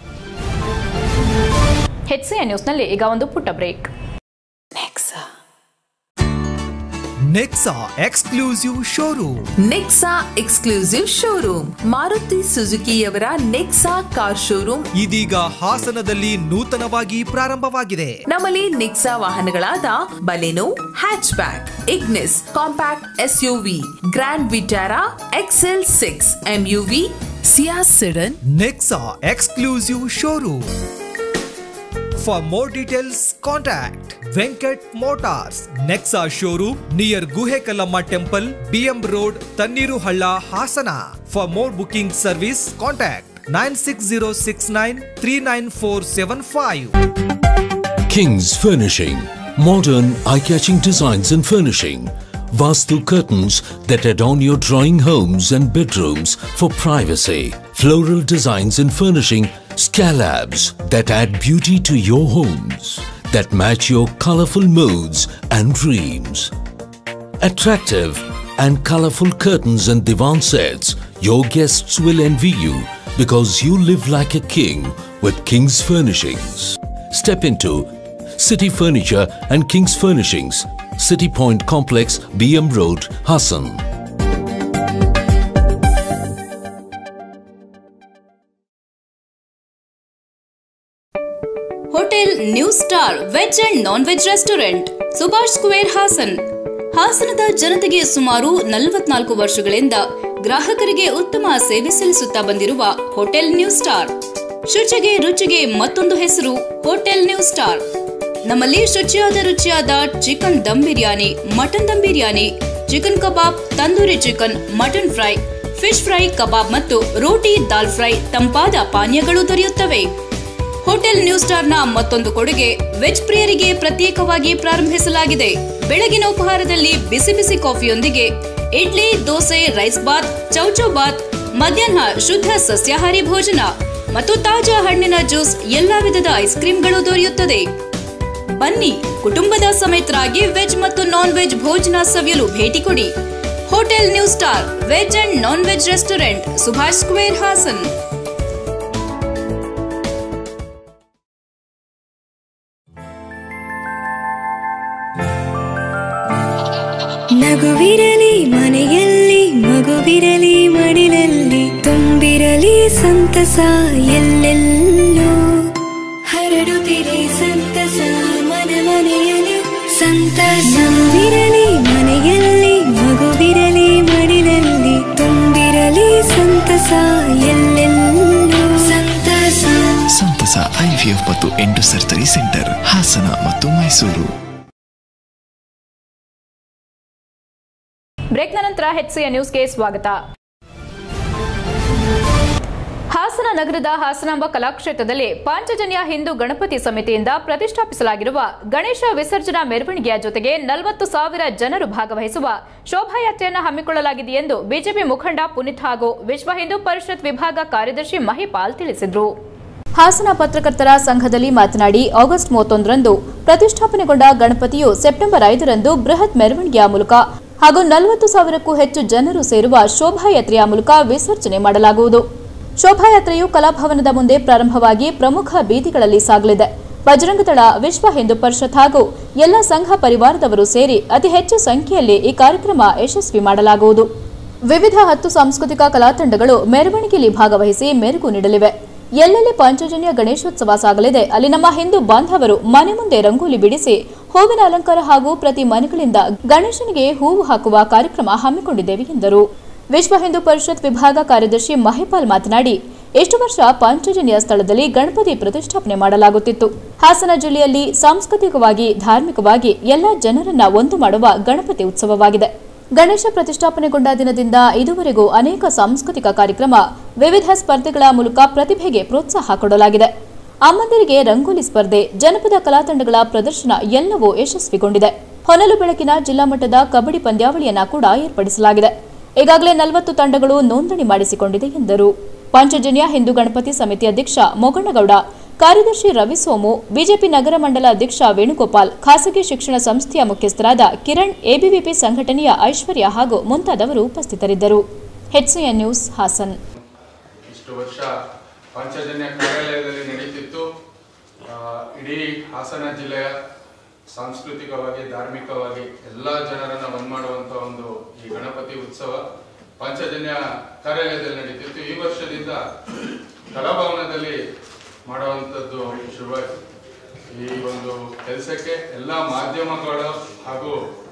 Speaker 1: ಹೆಚ್ಸಿಎನ್ ನ್ಯೂಸ್ನಲ್ಲಿ ಈಗ ಒಂದು ಪುಟ್ಟ break
Speaker 13: Nexa exclusive showroom
Speaker 12: Nexa exclusive showroom Maruti ಸುಜುಕಿಯವರ ನೆಕ್ಸಾ ಕಾರ್ ಶೋರೂಮ್
Speaker 13: ಇದೀಗ ಹಾಸನದಲ್ಲಿ ನೂತನವಾಗಿ ಪ್ರಾರಂಭವಾಗಿದೆ
Speaker 12: ನಮ್ಮಲ್ಲಿ ನೆಕ್ಸಾ ವಾಹನಗಳಾದ Baleno hatch back Ignis compact SUV grand Vitara XL six MUV Ciaz sedan
Speaker 13: Nexa exclusive showroom for more details contact Venkat motors Nexa showroom near Guhekallamma temple BM road Tanneeruhalla Hassan for more booking service contact nine six zero six nine three nine four seven five
Speaker 21: King's Furnishing. Modern, eye-catching designs and furnishing. Vastu curtains that adorn your drawing homes and bedrooms for privacy. Floral designs and furnishing. Scalabs that add beauty to your homes. That match your colorful moods and dreams. Attractive and colorful curtains and divan sets. Your guests will envy you because you live like a king with King's Furnishings. Step into City Furniture and King's Furnishings, City Point Complex, BM Road, Hassan.
Speaker 2: Hotel new star veg and non veg restaurant Subhash square Hassan ಹಾಸನದ ಜನತೆಗೆ ಸುಮಾರು ನಲವತ್ನಾಲ್ಕು ವರ್ಷಗಳಿಂದ ಗ್ರಾಹಕರಿಗೆ ಉತ್ತಮ ಸೇವೆ ಸಲ್ಲಿಸುತ್ತಾ ಬಂದಿರುವ ಹೋಟೆಲ್ ನ್ಯೂ ಸ್ಟಾರ್ ಶುಚಿಗೆ ರುಚಿಗೆ ಮತ್ತೊಂದು ಹೆಸರು ಹೋಟೆಲ್ ನ್ಯೂ ಸ್ಟಾರ್ ನಮ್ಮಲ್ಲಿ ಶುಚಿಯಾದ ರುಚಿಯಾದ chicken dum biryani mutton dum biryani chicken kebab tandoori chicken mutton fry fish fry kebab ಮತ್ತು ರೋಟಿ ದಾಲ್ ಫ್ರೈ ತಂಪಾದ ಪಾನೀಯಗಳು ದೊರೆಯುತ್ತವೆ ಹೋಟೆಲ್ ನ್ಯೂ ಸ್ಟಾರ್ನ ಮತ್ತೊಂದು ಕೊಡುಗೆ ವೆಜ್ ಪ್ರಿಯರಿಗೆ ಪ್ರತ್ಯೇಕವಾಗಿ ಪ್ರಾರಂಭಿಸಲಾಗಿದೆ ಬೆಳಗಿನ ಉಪಹಾರದಲ್ಲಿ ಬಿಸಿ ಬಿಸಿ ಕಾಫಿಯೊಂದಿಗೆ ಇಡ್ಲಿ ದೋಸೆ ರೈಸ್ ಬಾತ್ ಚೌಚೌ ಬಾತ್ ಮಧ್ಯಾಹ್ನ ಶುದ್ಧ ಸಸ್ಯಾಹಾರಿ ಭೋಜನ ಮತ್ತು ತಾಜಾ ಹಣ್ಣಿನ ಜ್ಯೂಸ್ ಎಲ್ಲಾ ವಿಧದ ಐಸ್ ಕ್ರೀಮ್ಗಳು ದೊರೆಯುತ್ತದೆ ಬನ್ನಿ ಕುಟುಂಬದ ಸಮೇತರಾಗಿ ವೆಜ್ ಮತ್ತು ನಾನ್ ವೆಜ್ ಭೋಜನ ಸವಿಯಲು ಭೇಟಿ ಕೊಡಿ hotel new star veg and non veg restaurant Subhash square Hassan
Speaker 22: ನಗುವಿರಲಿ ಮನೆಯಲ್ಲಿ ಮಗುವಿರಲಿ ಮಡಿಲಲ್ಲಿ ತುಂಬಿರಲಿ ಸಂತಸ ಎಲ್ಲೆಲ್ಲೂ ಹರಡುತ್ತಿರಿ ಸಂತಸ ಮನ ಮನೆಯಲ್ಲಿ ಸಂತಸ ನಗುವಿರಲಿ ಮನೆಯಲ್ಲಿ ಮಗುವಿರಲಿ ಮಡಿಲಲ್ಲಿ ತುಂಬಿರಲಿ ಸಂತಸ ಎಲ್ಲೆಲ್ಲೂ ಸಂತಸ
Speaker 23: ಸಂತಸ ಐವಿಎಫ್ ಮತ್ತು ಎಂಟು ಸರ್ಜರಿ ಸೆಂಟರ್ ಹಾಸನ ಮತ್ತು ಮೈಸೂರು
Speaker 1: ಬ್ರೇಕ್ನ ನಂತರ ಹೆಚ್ಸಿಯ ನ್ಯೂಸ್ಗೆ ಸ್ವಾಗತ ಹಾಸನ ನಗರದ ಹಾಸನಾಂಬ ಕಲಾಕ್ಷೇತ್ರದಲ್ಲಿ ಪಾಂಚಜನ್ಯ ಹಿಂದೂ ಗಣಪತಿ ಸಮಿತಿಯಿಂದ ಪ್ರತಿಷ್ಠಾಪಿಸಲಾಗಿರುವ ಗಣೇಶ ವಿಸರ್ಜನಾ ಮೆರವಣಿಗೆಯ ಜೊತೆಗೆ ನಲವತ್ತು ಸಾವಿರ ಜನರು ಭಾಗವಹಿಸುವ ಶೋಭಾಯಾತ್ರೆಯನ್ನು ಹಮ್ಮಿಕೊಳ್ಳಲಾಗಿದೆ ಎಂದು ಬಿಜೆಪಿ ಮುಖಂಡ ಪುನೀತ್ ಹಾಗೂ ವಿಶ್ವ ಹಿಂದೂ ಪರಿಷತ್ ವಿಭಾಗ ಕಾರ್ಯದರ್ಶಿ ಮಹಿಪಾಲ್ ತಿಳಿಸಿದರು
Speaker 2: ಹಾಸನ ಪತ್ರಕರ್ತರ ಸಂಘದಲ್ಲಿ ಮಾತನಾಡಿ ಆಗಸ್ಟ್ ಮೂವತ್ತೊಂದರಂದು ಪ್ರತಿಷ್ಠಾಪನೆಗೊಂಡ ಗಣಪತಿಯು ಸೆಪ್ಟೆಂಬರ್ ಐದರಂದು ಬೃಹತ್ ಮೆರವಣಿಗೆಯ ಮೂಲಕ ಹಾಗೂ ನಲವತ್ತು ಸಾವಿರಕ್ಕೂ ಹೆಚ್ಚು ಜನರು ಸೇರುವ ಶೋಭಾಯಾತ್ರೆಯ ಮೂಲಕ ವಿಸರ್ಜನೆ ಮಾಡಲಾಗುವುದು ಶೋಭಾಯಾತ್ರೆಯು ಕಲಾಭವನದ ಮುಂದೆ ಪ್ರಾರಂಭವಾಗಿ ಪ್ರಮುಖ ಬೀದಿಗಳಲ್ಲಿ ಸಾಗಲಿದೆ ಬಜರಂಗದಳ ವಿಶ್ವ ಹಿಂದೂ ಪರಿಷತ್ ಹಾಗೂ ಎಲ್ಲ ಸಂಘ ಪರಿವಾರದವರು ಸೇರಿ ಅತಿ ಹೆಚ್ಚು ಸಂಖ್ಯೆಯಲ್ಲಿ ಈ ಕಾರ್ಯಕ್ರಮ ಯಶಸ್ವಿ ಮಾಡಲಾಗುವುದು ವಿವಿಧ ಹತ್ತು ಸಾಂಸ್ಕೃತಿಕ ಕಲಾ ತಂಡಗಳು ಮೆರವಣಿಗೆಯಲ್ಲಿ ಭಾಗವಹಿಸಿ ಮೆರುಗು ನೀಡಲಿವೆ ಎಲ್ಲೆಲ್ಲಿ ಪಂಚಜನ್ಯ ಗಣೇಶೋತ್ಸವ ಸಾಗಲಿದೆ ಅಲ್ಲಿ ನಮ್ಮ ಹಿಂದೂ ಬಾಂಧವರು ಮನೆ ಮುಂದೆ ರಂಗೋಲಿ ಬಿಡಿಸಿ ಹೂವಿನ ಅಲಂಕಾರ ಹಾಗೂ ಪ್ರತಿ ಮನೆಗಳಿಂದ ಗಣೇಶನಿಗೆ ಹೂವು ಹಾಕುವ ಕಾರ್ಯಕ್ರಮ ಹಮ್ಮಿಕೊಂಡಿದ್ದೇವೆ ಎಂದರು ವಿಶ್ವ ಹಿಂದೂ ಪರಿಷತ್ ವಿಭಾಗ ಕಾರ್ಯದರ್ಶಿ ಮಹಿಪಾಲ್ ಮಾತನಾಡಿ ಎಷ್ಟು ವರ್ಷ ಪಂಚಜನ್ಯ ಸ್ಥಳದಲ್ಲಿ ಗಣಪತಿ ಪ್ರತಿಷ್ಠಾಪನೆ ಮಾಡಲಾಗುತ್ತಿತ್ತು ಹಾಸನ ಜಿಲ್ಲೆಯಲ್ಲಿ ಸಾಂಸ್ಕೃತಿಕವಾಗಿ ಧಾರ್ಮಿಕವಾಗಿ ಎಲ್ಲ ಜನರನ್ನ ಒಂದು ಮಾಡುವ ಗಣಪತಿ ಉತ್ಸವವಾಗಿದೆ ಗಣೇಶ ಪ್ರತಿಷ್ಠಾಪನೆಗೊಂಡ ದಿನದಿಂದ ಇದುವರೆಗೂ ಅನೇಕ ಸಾಂಸ್ಕೃತಿಕ ಕಾರ್ಯಕ್ರಮ ವಿವಿಧ ಸ್ಪರ್ಧೆಗಳ ಮೂಲಕ ಪ್ರತಿಭೆಗೆ ಪ್ರೋತ್ಸಾಹ ಕೊಡಲಾಗಿದೆ ಅಮ್ಮಂದಿರಿಗೆ ರಂಗೋಲಿ ಸ್ಪರ್ಧೆ ಜನಪದ ಕಲಾ ತಂಡಗಳ ಪ್ರದರ್ಶನ ಎಲ್ಲವೂ ಯಶಸ್ವಿಗೊಂಡಿದೆ ಹೊನಲು ಬೆಳಕಿನ ಜಿಲ್ಲಾ ಮಟ್ಟದ ಕಬಡ್ಡಿ ಪಂದ್ಯಾವಳಿಯನ್ನ ಕೂಡ ಏರ್ಪಡಿಸಲಾಗಿದೆ ಈಗಾಗಲೇ ನಲವತ್ತು ತಂಡಗಳು ನೋಂದಣಿ ಮಾಡಿಸಿಕೊಂಡಿದೆ ಎಂದರು ಪಂಚಜನ್ಯ ಹಿಂದೂ ಗಣಪತಿ ಸಮಿತಿ ಅಧ್ಯಕ್ಷ ಮೊಗಣ್ಣಗೌಡ ಕಾರ್ಯದರ್ಶಿ ರವಿ ಸೋಮು ಬಿಜೆಪಿ ನಗರ ಮಂಡಲ ಅಧ್ಯಕ್ಷ ವೇಣುಗೋಪಾಲ್ ಖಾಸಗಿ ಶಿಕ್ಷಣ ಸಂಸ್ಥೆಯ ಮುಖ್ಯಸ್ಥರಾದ ಕಿರಣ್ ಎಬಿವಿಪಿ ಸಂಘಟನೆಯ ಐಶ್ವರ್ಯ ಹಾಗೂ ಮುಂತಾದವರು ಉಪಸ್ಥಿತರಿದ್ದರು ಹೆಚ್ಸಿಎನ್ ನ್ಯೂಸ್ ಹಾಸನ್
Speaker 3: ಇಷ್ಟು ವರ್ಷ ಪಂಚಜನ್ಯ ಕಾರ್ಯಾಲಯದಲ್ಲಿ ನಡೀತಿತ್ತು ಆ, ಇಡೀ ಹಾಸನ ಜಿಲ್ಲೆಯ ಸಾಂಸ್ಕೃತಿಕವಾಗಿ ಧಾರ್ಮಿಕವಾಗಿ ಎಲ್ಲ ಜನರನ್ನ ಒಂದ್ ಮಾಡುವಂತ ಒಂದು ಈ ಗಣಪತಿ ಉತ್ಸವ ಪಂಚಜನ್ಯ ಕಾರ್ಯಾಲಯದಲ್ಲಿ ನಡೀತಿತ್ತು ಈ ವರ್ಷದಿಂದ ಕಲಾಭವನದಲ್ಲಿ ಮಾಡುವಂಥದ್ದು ಶುರುವಾಯಿತು ಈ ಒಂದು ಕೆಲಸಕ್ಕೆ ಎಲ್ಲ ಮಾಧ್ಯಮಗಳು ಹಾಗೂ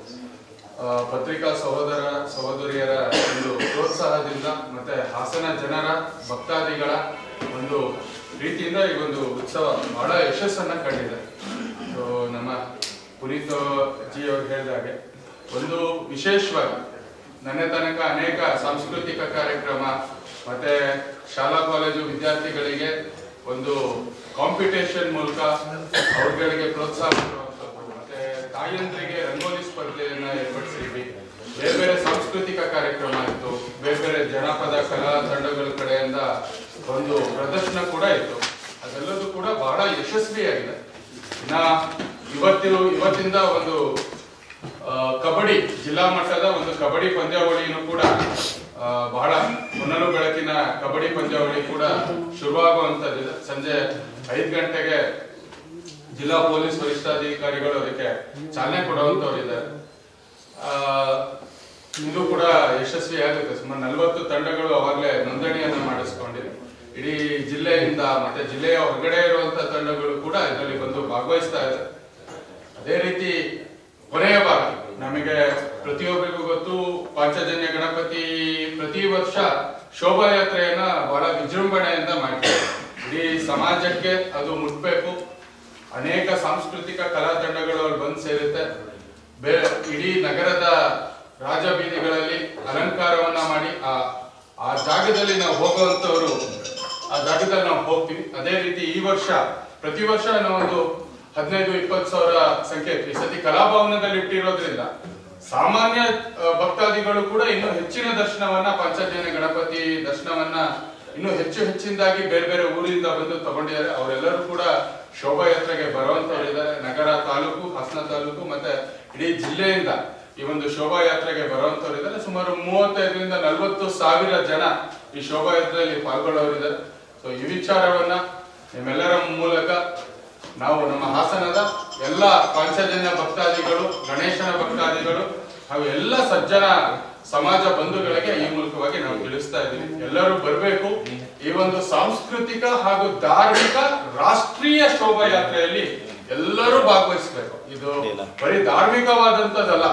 Speaker 3: ಆ, ಪತ್ರಿಕಾ ಸಹೋದರ ಸಹೋದರಿಯರ ಒಂದು ಪ್ರೋತ್ಸಾಹದಿಂದ ಮತ್ತೆ ಹಾಸನ ಜನರ ಭಕ್ತಾದಿಗಳ ಒಂದು ರೀತಿಯಿಂದ ಈ ಒಂದು ಉತ್ಸವ ಬಹಳ ಯಶಸ್ಸನ್ನ ಕಂಡಿದೆ ಸೊ ನಮ್ಮ ಪುನೀತ್ ಜಿ ಅವರು ಹೇಳಿದಾಗೆ ಒಂದು ವಿಶೇಷವಾಗಿ ನನ್ನ ತನಕ ಅನೇಕ ಸಾಂಸ್ಕೃತಿಕ ಕಾರ್ಯಕ್ರಮ ಮತ್ತೆ ಶಾಲಾ ಕಾಲೇಜು ವಿದ್ಯಾರ್ಥಿಗಳಿಗೆ ಒಂದು ಕಾಂಪಿಟೇಷನ್ ಮೂಲಕ ಅವ್ರಗಳಿಗೆ ಪ್ರೋತ್ಸಾಹ ಕೊಡುವಂಥದ್ದು ಮತ್ತೆ ತಾಯಂದ್ರಿಗೆ ರಂಗೋಲಿ ಸ್ಪರ್ಧೆಯನ್ನ ಏರ್ಪಡಿಸಿದ್ವಿ ಬೇರೆ ಬೇರೆ ಸಾಂಸ್ಕೃತಿಕ ಕಾರ್ಯಕ್ರಮ ಇತ್ತು ಬೇರೆ ಬೇರೆ ಜನಪದ ಕಲಾ ತಂಡಗಳ ಕಡೆಯಿಂದ ಒಂದು ಪ್ರದರ್ಶನ ಕೂಡ ಇತ್ತು ಅದೆಲ್ಲದೂ ಕೂಡ ಬಹಳ ಯಶಸ್ವಿಯಾಗಿದೆ ಇನ್ನ ಇವತ್ತಿನ ಇವತ್ತಿಂದ ಒಂದು ಆ, ಕಬಡ್ಡಿ ಜಿಲ್ಲಾ ಮಟ್ಟದ ಒಂದು ಕಬಡ್ಡಿ ಪಂದ್ಯಾವಳಿಯನ್ನು ಕೂಡ ಆ, ಬಹಳ ಹೊನಲು ಬೆಳಕಿನ ಕಬಡ್ಡಿ ಪಂದ್ಯಾವಳಿ ಕೂಡ ಶುರುವಾಗುವಂತದ್ದಿದೆ ಸಂಜೆ ಐದು ಗಂಟೆಗೆ ಜಿಲ್ಲಾ ಪೊಲೀಸ್ ವರಿಷ್ಠಾಧಿಕಾರಿಗಳು ಅದಕ್ಕೆ ಚಾಲನೆ ಕೊಡುವಂತವರಿದ್ದಾರೆ ಆ, ಇದು ಕೂಡ ಯಶಸ್ವಿ ಆಗುತ್ತೆ ಸುಮಾರು ನಲವತ್ತು ತಂಡಗಳು ಅವಾಗಲೇ ನೋಂದಣಿಯನ್ನ ಮಾಡಿಸ್ಕೊಂಡಿದೆ ಇಡೀ ಜಿಲ್ಲೆಯಿಂದ ಮತ್ತೆ ಜಿಲ್ಲೆಯ ಹೊರಗಡೆ ಇರುವಂತ ತಂಡಗಳು ಕೂಡ ಇದರಲ್ಲಿ ಬಂದು ಭಾಗವಹಿಸ್ತಾ ಇದೆ ಅದೇ ರೀತಿ ಕೊನೆಯ ಭಾಗ ನಮಗೆ ಪ್ರತಿಯೊಬ್ಬರಿಗೂ ಗೊತ್ತು ಪಾಂಚಜನ್ಯ ಗಣಪತಿ ಪ್ರತಿ ವರ್ಷ ಶೋಭಾಯಾತ್ರೆಯನ್ನ ಬಹಳ ವಿಜೃಂಭಣೆಯಿಂದ ಮಾಡ್ತಾರೆ ಇಡೀ ಸಮಾಜಕ್ಕೆ ಅದು ಮುಟ್ಬೇಕು ಅನೇಕ ಸಾಂಸ್ಕೃತಿಕ ಕಲಾ ತಂಡಗಳು ಅಲ್ಲಿ ಬಂದು ಸೇರುತ್ತೆ ಬೇ ಇಡೀ ನಗರದ ರಾಜಬೀದಿಗಳಲ್ಲಿ ಅಲಂಕಾರವನ್ನ ಮಾಡಿ ಆ ಆ ಜಾಗದಲ್ಲಿ ನಾವು ಹೋಗುವಂತವರು ಆ ಜಾಗದಲ್ಲಿ ನಾವು ಹೋಗ್ತೀವಿ ಅದೇ ರೀತಿ ಈ ವರ್ಷ ಪ್ರತಿ ವರ್ಷ ನಾವು ಒಂದು ಹದಿನೈದು ಇಪ್ಪತ್ತು ಸಾವಿರ ಸಂಖ್ಯೆ ಇತ್ತು. ಈ ಸತಿ ಕಲಾಭವನದಲ್ಲಿ ಇಟ್ಟಿರೋದ್ರಿಂದ ಸಾಮಾನ್ಯ ಆ, ಭಕ್ತಾದಿಗಳು ಕೂಡ ಇನ್ನು ಹೆಚ್ಚಿನ ದರ್ಶನವನ್ನ ಪಂಚಜನ್ಯ ಗಣಪತಿ ದರ್ಶನವನ್ನ ಇನ್ನು ಹೆಚ್ಚು ಹೆಚ್ಚಿನದಾಗಿ ಬೇರೆ ಬೇರೆ ಊರಿಂದ ಬಂದು ತಗೊಂಡಿದ್ದಾರೆ ಅವರೆಲ್ಲರೂ ಕೂಡ ಶೋಭಾಯಾತ್ರೆಗೆ ಬರುವಂತವರಿದ್ದಾರೆ ನಗರ ತಾಲೂಕು ಹಾಸನ ತಾಲೂಕು ಮತ್ತೆ ಇಡೀ ಜಿಲ್ಲೆಯಿಂದ ಈ ಒಂದು ಶೋಭಾಯಾತ್ರೆಗೆ ಬರುವಂತವರಿದ್ದಾರೆ ಸುಮಾರು ಮೂವತ್ತೈದರಿಂದ ನಲವತ್ತು ಸಾವಿರ ಜನ ಈ ಶೋಭಾಯಾತ್ರೆಯಲ್ಲಿ ಪಾಲ್ಗೊಳ್ಳೋರಿದ್ದಾರೆ ಸೊ ಈ ವಿಚಾರವನ್ನ ನಿಮ್ಮೆಲ್ಲರ ಮೂಲಕ ನಾವು ನಮ್ಮ ಹಾಸನದ ಎಲ್ಲ ಪಂಚಜನ್ಯ ಭಕ್ತಾದಿಗಳು ಗಣೇಶನ ಭಕ್ತಾದಿಗಳು ಹಾಗೂ ಎಲ್ಲ ಸಜ್ಜನ ಸಮಾಜ ಬಂಧುಗಳಿಗೆ ಈ ಮೂಲಕವಾಗಿ ನಾವು ತಿಳಿಸ್ತಾ ಇದ್ದೀವಿ ಎಲ್ಲರೂ ಬರಬೇಕು ಈ ಒಂದು ಸಾಂಸ್ಕೃತಿಕ ಹಾಗೂ ಧಾರ್ಮಿಕ ರಾಷ್ಟ್ರೀಯ ಶೋಭಾಯಾತ್ರೆಯಲ್ಲಿ ಎಲ್ಲರೂ ಭಾಗವಹಿಸಬೇಕು ಇದು ಬರೀ ಧಾರ್ಮಿಕವಾದಂತದ್ದಲ್ಲ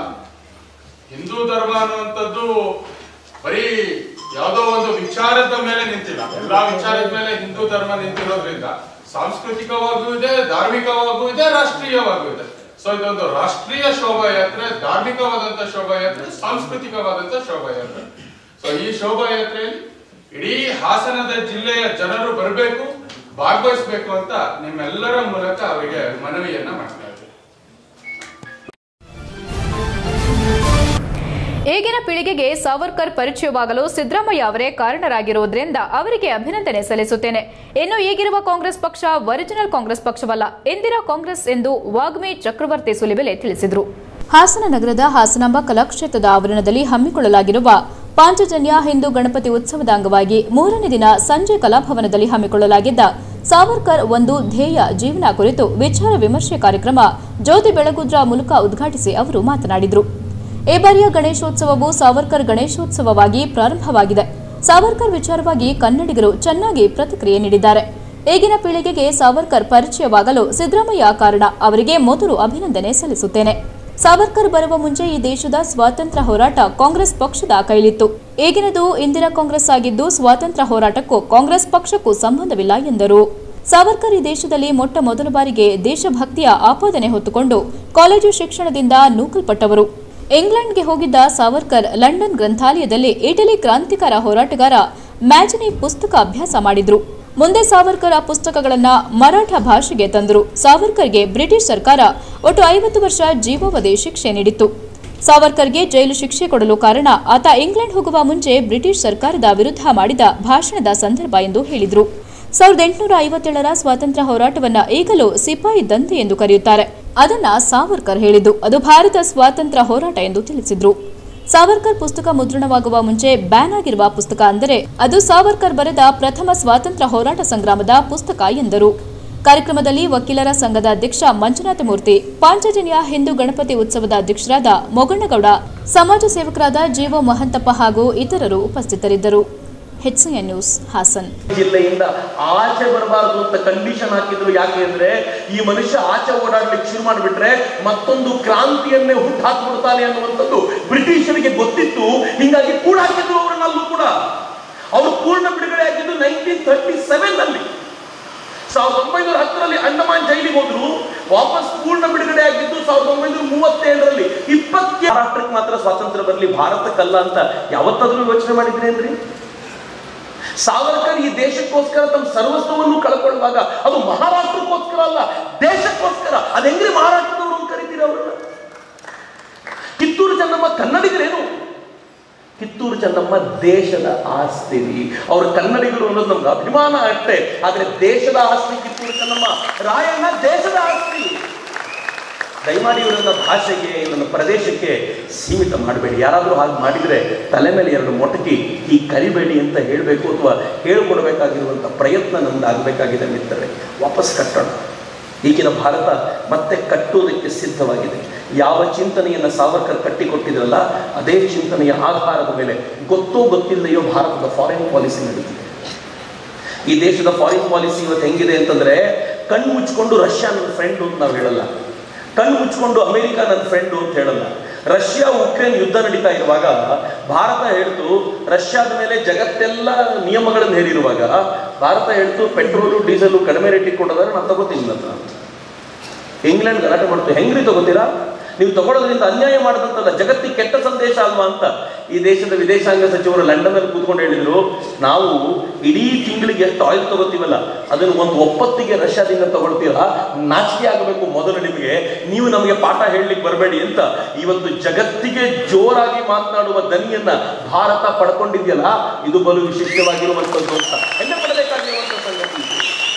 Speaker 3: ಹಿಂದೂ ಧರ್ಮ ಅನ್ನುವಂಥದ್ದು ಬರೀ ಯಾವುದೋ ಒಂದು ವಿಚಾರದ ಮೇಲೆ ನಿಂತಿಲ್ಲ ಎಲ್ಲಾ ವಿಚಾರದ ಮೇಲೆ ಹಿಂದೂ ಧರ್ಮ ನಿಂತಿರೋದ್ರಿಂದ ಸಾಂಸ್ಕೃತಿಕವಾಗೂ ಇದೆ ಧಾರ್ಮಿಕವಾಗೂ ಇದೆ ರಾಷ್ಟ್ರೀಯವಾಗೂ ಇದೆ ಸೊ ಇದೊಂದು ರಾಷ್ಟ್ರೀಯ ಶೋಭಾಯಾತ್ರೆ ಧಾರ್ಮಿಕವಾದಂತ ಶೋಭಾಯಾತ್ರೆ ಸಾಂಸ್ಕೃತಿಕವಾದಂತ ಶೋಭಾಯಾತ್ರೆ ಸೊ ಈ ಶೋಭಾಯಾತ್ರೆಯಲ್ಲಿ ಇಡೀ ಹಾಸನದ ಜಿಲ್ಲೆಯ ಜನರು ಬರಬೇಕು ಭಾಗವಹಿಸಬೇಕು ಅಂತ ನಿಮ್ಮೆಲ್ಲರ ಮೂಲಕ ಅವರಿಗೆ ಮನವಿಯನ್ನ ಮಾಡ್ತಾ ಇದ್ದೀನಿ
Speaker 1: ಈಗಿನ ಪೀಳಿಗೆಗೆ ಸಾವರ್ಕರ್ ಪರಿಚಯವಾಗಲು ಸಿದ್ದರಾಮಯ್ಯ ಅವರೇ ಕಾರಣರಾಗಿರುವುದರಿಂದ ಅವರಿಗೆ ಅಭಿನಂದನೆ ಸಲ್ಲಿಸುತ್ತೇನೆ ಇನ್ನು ಈಗಿರುವ ಕಾಂಗ್ರೆಸ್ ಪಕ್ಷ ಒರಿಜಿನಲ್ ಕಾಂಗ್ರೆಸ್ ಪಕ್ಷವಲ್ಲ ಇಂದಿರಾ ಕಾಂಗ್ರೆಸ್ ಎಂದು ವಾಗ್ಮಿ ಚಕ್ರವರ್ತಿ ಸುಲಿಬೆಲೆ ತಿಳಿಸಿದರು
Speaker 2: ಹಾಸನ ನಗರದ ಹಾಸನಾಂಬ ಕಲಾಕ್ಷೇತ್ರದ ಆವರಣದಲ್ಲಿ ಹಮ್ಮಿಕೊಳ್ಳಲಾಗಿರುವ ಪಾಂಚಜನ್ಯ ಹಿಂದೂ ಗಣಪತಿ ಉತ್ಸವದ ಅಂಗವಾಗಿ ಮೂರನೇ ದಿನ ಸಂಜೆ ಕಲಾಭವನದಲ್ಲಿ ಹಮ್ಮಿಕೊಳ್ಳಲಾಗಿದ್ದ ಸಾವರ್ಕರ್ ಒಂದು ಧ್ಯೇಯ ಜೀವನ ಕುರಿತು ವಿಚಾರ ವಿಮರ್ಶೆ ಕಾರ್ಯಕ್ರಮ ಜ್ಯೋತಿ ಬೆಳಗುದ್ರ ಮೂಲಕ ಉದ್ಘಾಟಿಸಿ ಅವರು ಮಾತನಾಡಿದರು ಈ ಬಾರಿಯ ಗಣೇಶೋತ್ಸವವು ಸಾವರ್ಕರ್ ಗಣೇಶೋತ್ಸವವಾಗಿ ಪ್ರಾರಂಭವಾಗಿದೆ ಸಾವರ್ಕರ್ ವಿಚಾರವಾಗಿ ಕನ್ನಡಿಗರು ಚೆನ್ನಾಗಿ ಪ್ರತಿಕ್ರಿಯೆ ನೀಡಿದ್ದಾರೆ ಈಗಿನ ಪೀಳಿಗೆಗೆ ಸಾವರ್ಕರ್ ಪರಿಚಯವಾಗಲು ಸಿದ್ದರಾಮಯ್ಯ ಕಾರಣ ಅವರಿಗೆ ಮೊದಲು ಅಭಿನಂದನೆ ಸಲ್ಲಿಸುತ್ತೇನೆ ಸಾವರ್ಕರ್ ಬರುವ ಮುಂಚೆ ಈ ದೇಶದ ಸ್ವಾತಂತ್ರ್ಯ ಹೋರಾಟ ಕಾಂಗ್ರೆಸ್ ಪಕ್ಷದ ಕೈಲಿತ್ತು ಈಗಿನದು ಇಂದಿರಾ ಕಾಂಗ್ರೆಸ್ ಆಗಿದ್ದು ಸ್ವಾತಂತ್ರ್ಯ ಹೋರಾಟಕ್ಕೂ ಕಾಂಗ್ರೆಸ್ ಪಕ್ಷಕ್ಕೂ ಸಂಬಂಧವಿಲ್ಲ ಎಂದರು ಸಾವರ್ಕರ್ ಈ ದೇಶದಲ್ಲಿ ಮೊಟ್ಟ ಮೊದಲ ಬಾರಿಗೆ ದೇಶಭಕ್ತಿಯ ಆಪಾದನೆ ಹೊತ್ತುಕೊಂಡು ಕಾಲೇಜು ಶಿಕ್ಷಣದಿಂದ ನೂಕಲ್ಪಟ್ಟವರು ಇಂಗ್ಲೆಂಡ್ಗೆ ಹೋಗಿದ್ದ ಸಾವರ್ಕರ್ ಲಂಡನ್ ಗ್ರಂಥಾಲಯದಲ್ಲಿ ಇಟಲಿ ಕ್ರಾಂತಿಕಾರ ಹೋರಾಟಗಾರ ಮ್ಯಾಜಿನಿ ಪುಸ್ತಕ ಅಭ್ಯಾಸ ಮಾಡಿದ್ರು ಮುಂದೆ ಸಾವರ್ಕರ್ ಆ ಪುಸ್ತಕಗಳನ್ನ ಮರಾಠ ಭಾಷೆಗೆ ತಂದರು ಸಾವರ್ಕರ್ಗೆ ಬ್ರಿಟಿಷ್ ಸರ್ಕಾರ ಒಟ್ಟು ಐವತ್ತು ವರ್ಷ ಜೀವಾವಧಿ ಶಿಕ್ಷೆ ನೀಡಿತ್ತು ಸಾವರ್ಕರ್ಗೆ ಜೈಲು ಶಿಕ್ಷೆ ಕೊಡಲು ಕಾರಣ ಆತ ಇಂಗ್ಲೆಂಡ್ ಹೋಗುವ ಮುಂಚೆ ಬ್ರಿಟಿಷ್ ಸರ್ಕಾರದ ವಿರುದ್ಧ ಮಾಡಿದ ಭಾಷಣದ ಸಂದರ್ಭ ಎಂದು ಹೇಳಿದರು ಸಾವಿರದ ಎಂಟುನೂರ ಐವತ್ತೇಳರ ಸ್ವಾತಂತ್ರ್ಯ ಹೋರಾಟವನ್ನ ಈಗಲೂ ಸಿಪಾಯಿ ದಂಧೆ ಎಂದು ಕರೆಯುತ್ತಾರೆ ಅದನ್ನ ಸಾವರ್ಕರ್ ಹೇಳಿದ್ದು ಅದು ಭಾರತ ಸ್ವಾತಂತ್ರ್ಯ ಹೋರಾಟ ಎಂದು ತಿಳಿಸಿದ್ರು ಸಾವರ್ಕರ್ ಪುಸ್ತಕ ಮುದ್ರಣವಾಗುವ ಮುಂಚೆ ಬ್ಯಾನ್ ಆಗಿರುವ ಪುಸ್ತಕ ಅಂದರೆ ಅದು ಸಾವರ್ಕರ್ ಬರೆದ ಪ್ರಥಮ ಸ್ವಾತಂತ್ರ್ಯ ಹೋರಾಟ ಸಂಗ್ರಾಮದ ಪುಸ್ತಕ ಎಂದರು ಕಾರ್ಯಕ್ರಮದಲ್ಲಿ ವಕೀಲರ ಸಂಘದ ಅಧ್ಯಕ್ಷ ಮಂಜುನಾಥ ಮೂರ್ತಿ ಪಾಂಚಜನ್ಯ ಹಿಂದೂ ಗಣಪತಿ ಉತ್ಸವದ ಅಧ್ಯಕ್ಷರಾದ ಮೊಗಣ್ಣಗೌಡ ಸಮಾಜ ಸೇವಕರಾದ ಜೀವ ಮಹಂತಪ್ಪ ಹಾಗೂ ಇತರರು ಉಪಸ್ಥಿತರಿದ್ದರು ಹೆಚ್ಸಿಎನ್ ನ್ಯೂಸ್ ಹಾಸನ್
Speaker 4: ಜಿಲ್ಲೆಯಿಂದ ಆಚೆ ಬರಬಾರದು ಅಂತ ಕಂಡೀಷನ್ ಹಾಕಿದ್ರು ಯಾಕೆ ಅಂದ್ರೆ ಈ ಮನುಷ್ಯ ಆಚೆ ಓಡಾಡ್ಲಿಕ್ಕೆ ಶುರು ಮಾಡಿಬಿಟ್ರೆ ಮತ್ತೊಂದು ಕ್ರಾಂತಿಯನ್ನೇ ಹುಟ್ಟಾಕ್ಬಿಡ್ತಾನೆ ಅನ್ನುವಂಥದ್ದು ಬ್ರಿಟಿಷರಿಗೆ ಗೊತ್ತಿತ್ತು ಹಿಂಗಾಗಿ ಕೂಡ ಹಾಕಿದ್ರು ಅವರನ್ನಲ್ಲೂ ಕೂಡ ಅವರು ಪೂರ್ಣ ಬಿಡುಗಡೆ ಆಗಿದ್ದು ನೈನ್ಟೀನ್ ಥರ್ಟಿ ಸೆವೆನ್ ಅಲ್ಲಿ ಸಾವಿರದ ಒಂಬೈನೂರ ಹತ್ತರಲ್ಲಿ ಅಂಡಮಾನ್ ಜೈಲಿಗೆ ಹೋದ್ರು ವಾಪಸ್ ಪೂರ್ಣ ಬಿಡುಗಡೆ ಆಗಿದ್ದು ಸಾವಿರದ ಒಂಬೈನೂರ ಮೂವತ್ತೇಳರಲ್ಲಿ ಇಪ್ಪತ್ತ ರಾಷ್ಟ್ರಕ್ಕೆ ಮಾತ್ರ ಸ್ವಾತಂತ್ರ್ಯ ಬರಲಿ ಭಾರತಕ್ಕಲ್ಲ ಅಂತ ಯಾವತ್ತಾದ್ರೂ ಯೋಚನೆ ಮಾಡಿದ್ರಿ ಅಂದ್ರಿ ಸಾವರ್ಕರ್ ಈ ದೇಶಕ್ಕೋಸ್ಕರ ತಮ್ಮ ಸರ್ವಸ್ವವನ್ನು ಕಳ್ಕೊಳ್ಳುವಾಗ ಅದು ಮಹಾರಾಷ್ಟ್ರಕ್ಕೋಸ್ಕರ ಅಲ್ಲ ದೇಶಕ್ಕೋಸ್ಕರ ಅದ ಹೆಂಗ್ರಿ ಮಹಾರಾಷ್ಟ್ರದವರು ಅಂತ ಕರಿತೀರಿ ಅವ್ರನ್ನ ಕಿತ್ತೂರು ಚೆನ್ನಮ್ಮ ಕನ್ನಡಿಗರೇನು ಕಿತ್ತೂರು ಚೆನ್ನಮ್ಮ ದೇಶದ ಆಸ್ತಿ ಅವ್ರ ಕನ್ನಡಿಗರು ಅನ್ನೋದು ನಮ್ಗೆ ಅಭಿಮಾನ ಅಷ್ಟೇ ಆದ್ರೆ ದೇಶದ ಆಸ್ತಿ ಕಿತ್ತೂರು ಚೆನ್ನಮ್ಮ ರಾಯಣ್ಣ ದೇಶದ ಆಸ್ತಿ ದಯಮಾಡಿ ಇವರನ್ನ ಭಾಷೆಗೆ ಇವರನ್ನ ಪ್ರದೇಶಕ್ಕೆ ಸೀಮಿತ ಮಾಡಬೇಡಿ ಯಾರಾದರೂ ಹಾಗೆ ಮಾಡಿದರೆ ತಲೆ ಮೇಲೆ ಎರಡು ಮೊಟಕಿ ಈ ಕರಿಬೇಡಿ ಅಂತ ಹೇಳಬೇಕು ಅಥವಾ ಹೇಳ್ಕೊಡ್ಬೇಕಾಗಿರುವಂಥ ಪ್ರಯತ್ನ ನಮ್ದು ಆಗಬೇಕಾಗಿದೆ ಮಿತ್ರರೇ ವಾಪಸ್ ಕಟ್ಟೋಣ ಈಗಿನ ಭಾರತ ಮತ್ತೆ ಕಟ್ಟುವುದಕ್ಕೆ ಸಿದ್ಧವಾಗಿದೆ ಯಾವ ಚಿಂತನೆಯನ್ನು ಸಾವರ್ಕರ್ ಕಟ್ಟಿಕೊಟ್ಟಿದ್ರಲ್ಲ ಅದೇ ಚಿಂತನೆಯ ಆಧಾರದ ಮೇಲೆ ಗೊತ್ತೋ ಗೊತ್ತಿಲ್ಲದೆಯೋ ಭಾರತದ ಫಾರಿನ್ ಪಾಲಿಸಿ ನಡೀತಿದೆ ಈ ದೇಶದ ಫಾರಿನ್ ಪಾಲಿಸಿ ಇವತ್ತು ಹೆಂಗಿದೆ ಅಂತಂದ್ರೆ ಕಣ್ಣು ಮುಚ್ಕೊಂಡು ರಷ್ಯಾ ನನ್ನ ಫ್ರೆಂಡು ಅಂತ ನಾವು ಹೇಳಲ್ಲ ಕಣ್ಣು ಮುಚ್ಕೊಂಡು ಅಮೆರಿಕ ನನ್ನ ಫ್ರೆಂಡು ಅಂತ ಹೇಳಲ್ಲ ರಷ್ಯಾ ಉಕ್ರೇನ್ ಯುದ್ಧ ನಡೀತಾ ಇರುವಾಗ ಭಾರತ ಹೇಳ್ತು ರಷ್ಯಾದ ಮೇಲೆ ಜಗತ್ತೆಲ್ಲ ನಿಯಮಗಳನ್ನು ಹೇರಿರುವಾಗ ಭಾರತ ಹೇಳ್ತು ಪೆಟ್ರೋಲು ಡೀಸೆಲು ಕಡಿಮೆ ರೇಟಿಗೆ ಕೊಡೋದಾದ್ರೆ ನಾನು ತಗೋತೀನಿ ನನ್ನ ಇಂಗ್ಲೆಂಡ್ ಗಲಾಟೆ ಮಾಡ್ತು ಹೆಂಗ್ರಿ ತಗೋತೀರಾ ನೀವು ತಗೊಳ್ಳೋದ್ರಿಂದ ಅನ್ಯಾಯ ಮಾಡೋದಂತಲ್ಲ ಜಗತ್ತಿಗೆ ಕೆಟ್ಟ ಸಂದೇಶ ಅಲ್ವಾ ಅಂತ ಈ ದೇಶದ ವಿದೇಶಾಂಗ ಸಚಿವರು ಲಂಡನ್ ಅಲ್ಲಿ ಕೂತ್ಕೊಂಡು ಹೇಳಿದ್ರು ನಾವು ಇಡೀ ತಿಂಗಳಿಗೆ ಎಷ್ಟು ಆಯಿಲ್ ತಗೋತೀವಲ್ಲ ಅದನ್ನು ಒಂದು ಒಪ್ಪತ್ತಿಗೆ ರಷ್ಯಾದಿಂದ ತಗೊಳ್ತೀರಾ ನಾಚಿಕೆ ಆಗಬೇಕು ಮೊದಲು ನಿಮಗೆ ನೀವು ನಮಗೆ ಪಾಠ ಹೇಳಲಿಕ್ಕೆ ಬರಬೇಡಿ ಅಂತ ಇವತ್ತು ಜಗತ್ತಿಗೆ ಜೋರಾಗಿ ಮಾತನಾಡುವ ದನಿಯನ್ನ ಭಾರತ ಪಡ್ಕೊಂಡಿದೆಯಲ್ಲ ಇದು ಬಲು ವಿಶಿಷ್ಟವಾಗಿರುವಂಥದ್ದು ಅಂತ ಹೆಮ್ಮೆ ಪಡಬೇಕಾಗಿರುವಂಥ ಸಂಗತಿ ಇದು.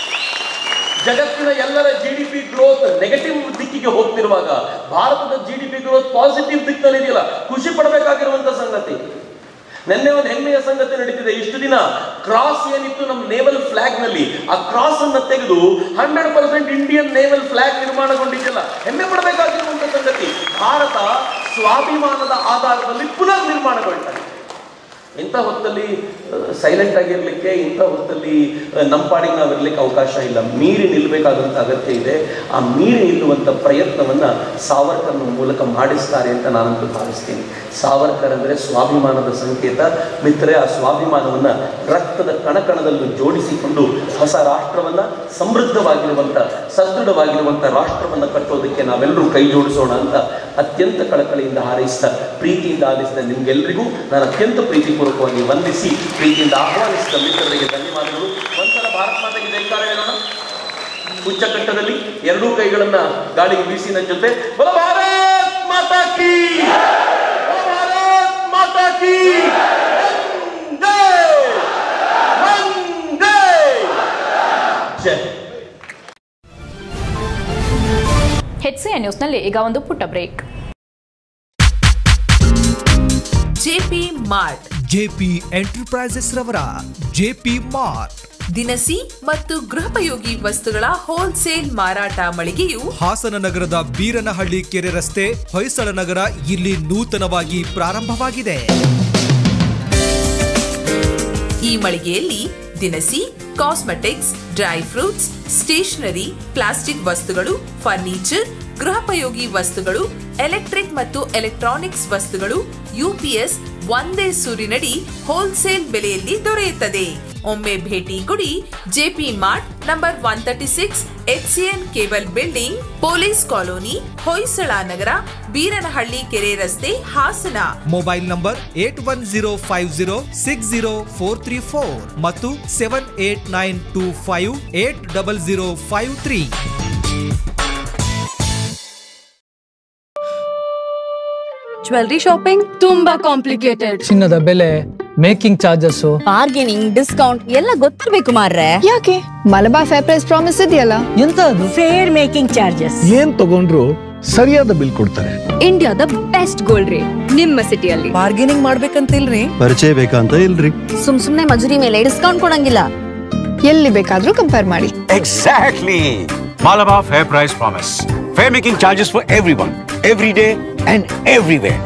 Speaker 4: ಜಗತ್ತಿನ ಎಲ್ಲರ G D P growth negative ದಿಕ್ಕಿಗೆ ಹೋಗ್ತಿರುವಾಗ ಭಾರತದ G D P growth positive ದಿಕ್ಕಿನಲ್ಲಿ ಇದೆಯಲ್ಲ ಖುಷಿ ಪಡಬೇಕಾಗಿರುವಂತ ಸಂಗತಿ ನಿನ್ನೆ ಒಂದು ಹೆಮ್ಮೆಯ ಸಂಗತಿ ನಡೀತಿದೆ ಇಷ್ಟು ದಿನ ಕ್ರಾಸ್ ಏನಿತ್ತು ನಮ್ಮ ನೇವಲ್ ಫ್ಲಾಗ್ ನಲ್ಲಿ ಆ ಕ್ರಾಸ್ ಅನ್ನ ತೆಗೆದು hundred percent Indian naval flag ನಿರ್ಮಾಣಗೊಂಡಿದೆಯಲ್ಲ ಹೆಮ್ಮೆ ಪಡಬೇಕಾಗಿರುವಂತ ಸಂಗತಿ ಭಾರತ ಸ್ವಾಭಿಮಾನದ ಆಧಾರದಲ್ಲಿ ಪುನರ್ ನಿರ್ಮಾಣಗೊಳ್ತಾ ಇದೆ ಇಂಥ ಹೊತ್ತಲ್ಲಿ ಸೈಲೆಂಟ್ ಆಗಿರ್ಲಿಕ್ಕೆ ಇಂಥ ಹೊತ್ತಲ್ಲಿ ಆ, ನಮ್ಮ ಪಾಡಿಗೆ ನಾವು ಇರ್ಲಿಕ್ಕೆ ಅವಕಾಶ ಇಲ್ಲ ಮೀರಿ ನಿಲ್ಲಬೇಕಾದಂಥ ಅಗತ್ಯ ಇದೆ ಆ ಮೀರಿ ನಿಲ್ಲುವಂಥ ಪ್ರಯತ್ನವನ್ನ ಸಾವರ್ಕರ್ನ ಮೂಲಕ ಮಾಡಿಸ್ತಾರೆ ಅಂತ ನಾನಂತೂ ಭಾವಿಸ್ತೀನಿ ಸಾವರ್ಕರ್ ಅಂದರೆ ಸ್ವಾಭಿಮಾನದ ಸಂಕೇತ ಮಿತ್ರರೆ ಆ ಸ್ವಾಭಿಮಾನವನ್ನ ರಕ್ತದ ಕಣಕಣದಲ್ಲೂ ಜೋಡಿಸಿಕೊಂಡು ಹೊಸ ರಾಷ್ಟ್ರವನ್ನ ಸಮೃದ್ಧವಾಗಿರುವಂಥ ಸದೃಢವಾಗಿರುವಂಥ ರಾಷ್ಟ್ರವನ್ನ ಕಟ್ಟೋದಕ್ಕೆ ನಾವೆಲ್ಲರೂ ಕೈ ಜೋಡಿಸೋಣ ಅಂತ ಅತ್ಯಂತ ಕಳಕಳಿಯಿಂದ ಹಾರೈಸಿದ ಪ್ರೀತಿಯಿಂದ ಆಲಿಸಿದ ನಿಮ್ಗೆಲ್ರಿಗೂ ನಾನು ಅತ್ಯಂತ ಪ್ರೀತಿಪೂರ್ವಕವಾಗಿ ವಂದಿಸಿ ಪ್ರೀತಿಯಿಂದ ಆಹ್ವಾನಿಸಿದ ಮಿತ್ರರಿಗೆ ಧನ್ಯವಾದಗಳು ಒಂದ್ಸಲ ಭಾರತ ಮಾತೆಗೆ ಜೈಕಾರ ಹೇಳೋಣ ಉಚ್ಚಕಟ್ಟದಲ್ಲಿ ಎರಡೂ ಕೈಗಳನ್ನ ಗಾಳಿಗೆ ಬೀಸಿ ನನ್ನ ಜೊತೆ ಬಲ ಭಾರತ್ ಮಾತಾ ಕೀ ಬಲ ಭಾರತ್ ಮಾತಾ ಕೀ ವಂದೇ ವಂದೇ ಜೈ
Speaker 1: ಹೆಚ್ಸಿಎನ್ ನ್ಯೂಸ್ನಲ್ಲಿ ಈಗ ಒಂದು ಪುಟ್ಟ break
Speaker 12: JP mart
Speaker 13: JP enterprises ರವರ ಜೆಪಿ ಮಾರ್ಟ್
Speaker 12: ದಿನಸಿ ಮತ್ತು ಗೃಹೋಪಯೋಗಿ ವಸ್ತುಗಳ ಹೋಲ್ಸೇಲ್ ಮಾರಾಟ ಮಳಿಗೆಯು
Speaker 13: ಹಾಸನ ನಗರದ ಬೀರನಹಳ್ಳಿ ಕೆರೆ ರಸ್ತೆ ಹೊಯ್ಸಳ ನಗರ ಇಲ್ಲಿ ನೂತನವಾಗಿ ಪ್ರಾರಂಭವಾಗಿದೆ
Speaker 12: ಈ ಮಳಿಗೆಯಲ್ಲಿ ದಿನಸಿ cosmetics dry fruits stationery plastic ವಸ್ತುಗಳು ಫರ್ನಿಚರ್ ಗೃಹೋಪಯೋಗಿ ವಸ್ತುಗಳು ಎಲೆಕ್ಟ್ರಿಕ್ ಮತ್ತು ಎಲೆಕ್ಟ್ರಾನಿಕ್ಸ್ ವಸ್ತುಗಳು ಯುಪಿಎಸ್ ಒಂದೇ ಸೂರಿನಡಿ ಹೋಲ್ಸೇಲ್ ಬೆಲೆಯಲ್ಲಿ ದೊರೆಯುತ್ತದೆ ಒಮ್ಮೆ ಭೇಟಿ ಕೊಡಿ JP mart number one thirty six HCN cable building police colony Hoysala Nagar Beeranahalli ಕೆರೆ ರಸ್ತೆ Hassan
Speaker 13: mobile number eight one zero five zero six zero four three four ಮತ್ತು seven eight nine two five eight double zero five three
Speaker 5: jewellery shopping ತುಂಬಾ ಕಾಂಪ್ಲಿಕೇಟೆಡ್
Speaker 6: ಚಿನ್ನದ ಬೆಲೆ ಮೇಕಿಂಗ್ ಚಾರ್ಜಸ್
Speaker 5: ಬಾರ್ಗೇನಿಂಗ್ ಡಿಸ್ಕೌಂಟ್ ಎಲ್ಲ ಗೊತ್ತಿರ್ಬೇಕು ಮಾರ್ರೆ
Speaker 7: ಯಾಕೆ ಮಲಬಾರ್ ಫೇರ್ ಪ್ರೈಸ್ ಪ್ರಾಮಿಸ್ ಇದೆಯಲ್ಲ
Speaker 6: ಎಂತ ಅದು
Speaker 5: ಫೇರ್ ಮೇಕಿಂಗ್ ಚಾರ್ಜಸ್
Speaker 24: ಏನ್ ತಗೊಂಡ್ರು ಸರಿಯಾದ ಬಿಲ್ ಕೊಡ್ತಾರೆ
Speaker 7: ಇಂಡಿಯಾದ ಬೆಸ್ಟ್ ಗೋಲ್ಡ್ ರೇಟ್ ನಿಮ್ಮ ಸಿಟಿಯಲ್ಲಿ
Speaker 5: ಬಾರ್ಗೇನಿಂಗ್ ಮಾಡ್ಬೇಕಂತಿಲ್ರಿ
Speaker 24: ಪರಿಚಯ ಬೇಕಂತ ಇಲ್ರಿ
Speaker 5: ಸುಮ್ ಸುಮ್ನೆ ಮಜೂರಿ ಮೇಲೆ ಡಿಸ್ಕೌಂಟ್ ಕೊಡಂಗಿಲ್ಲ
Speaker 7: ಎಲ್ಲಿ ಬೇಕಾದ್ರೂ ಕಂಪೇರ್ ಮಾಡಿ
Speaker 25: Exactly. Malabar Fair Price Promise. Fair making charges for everyone, every day and everywhere.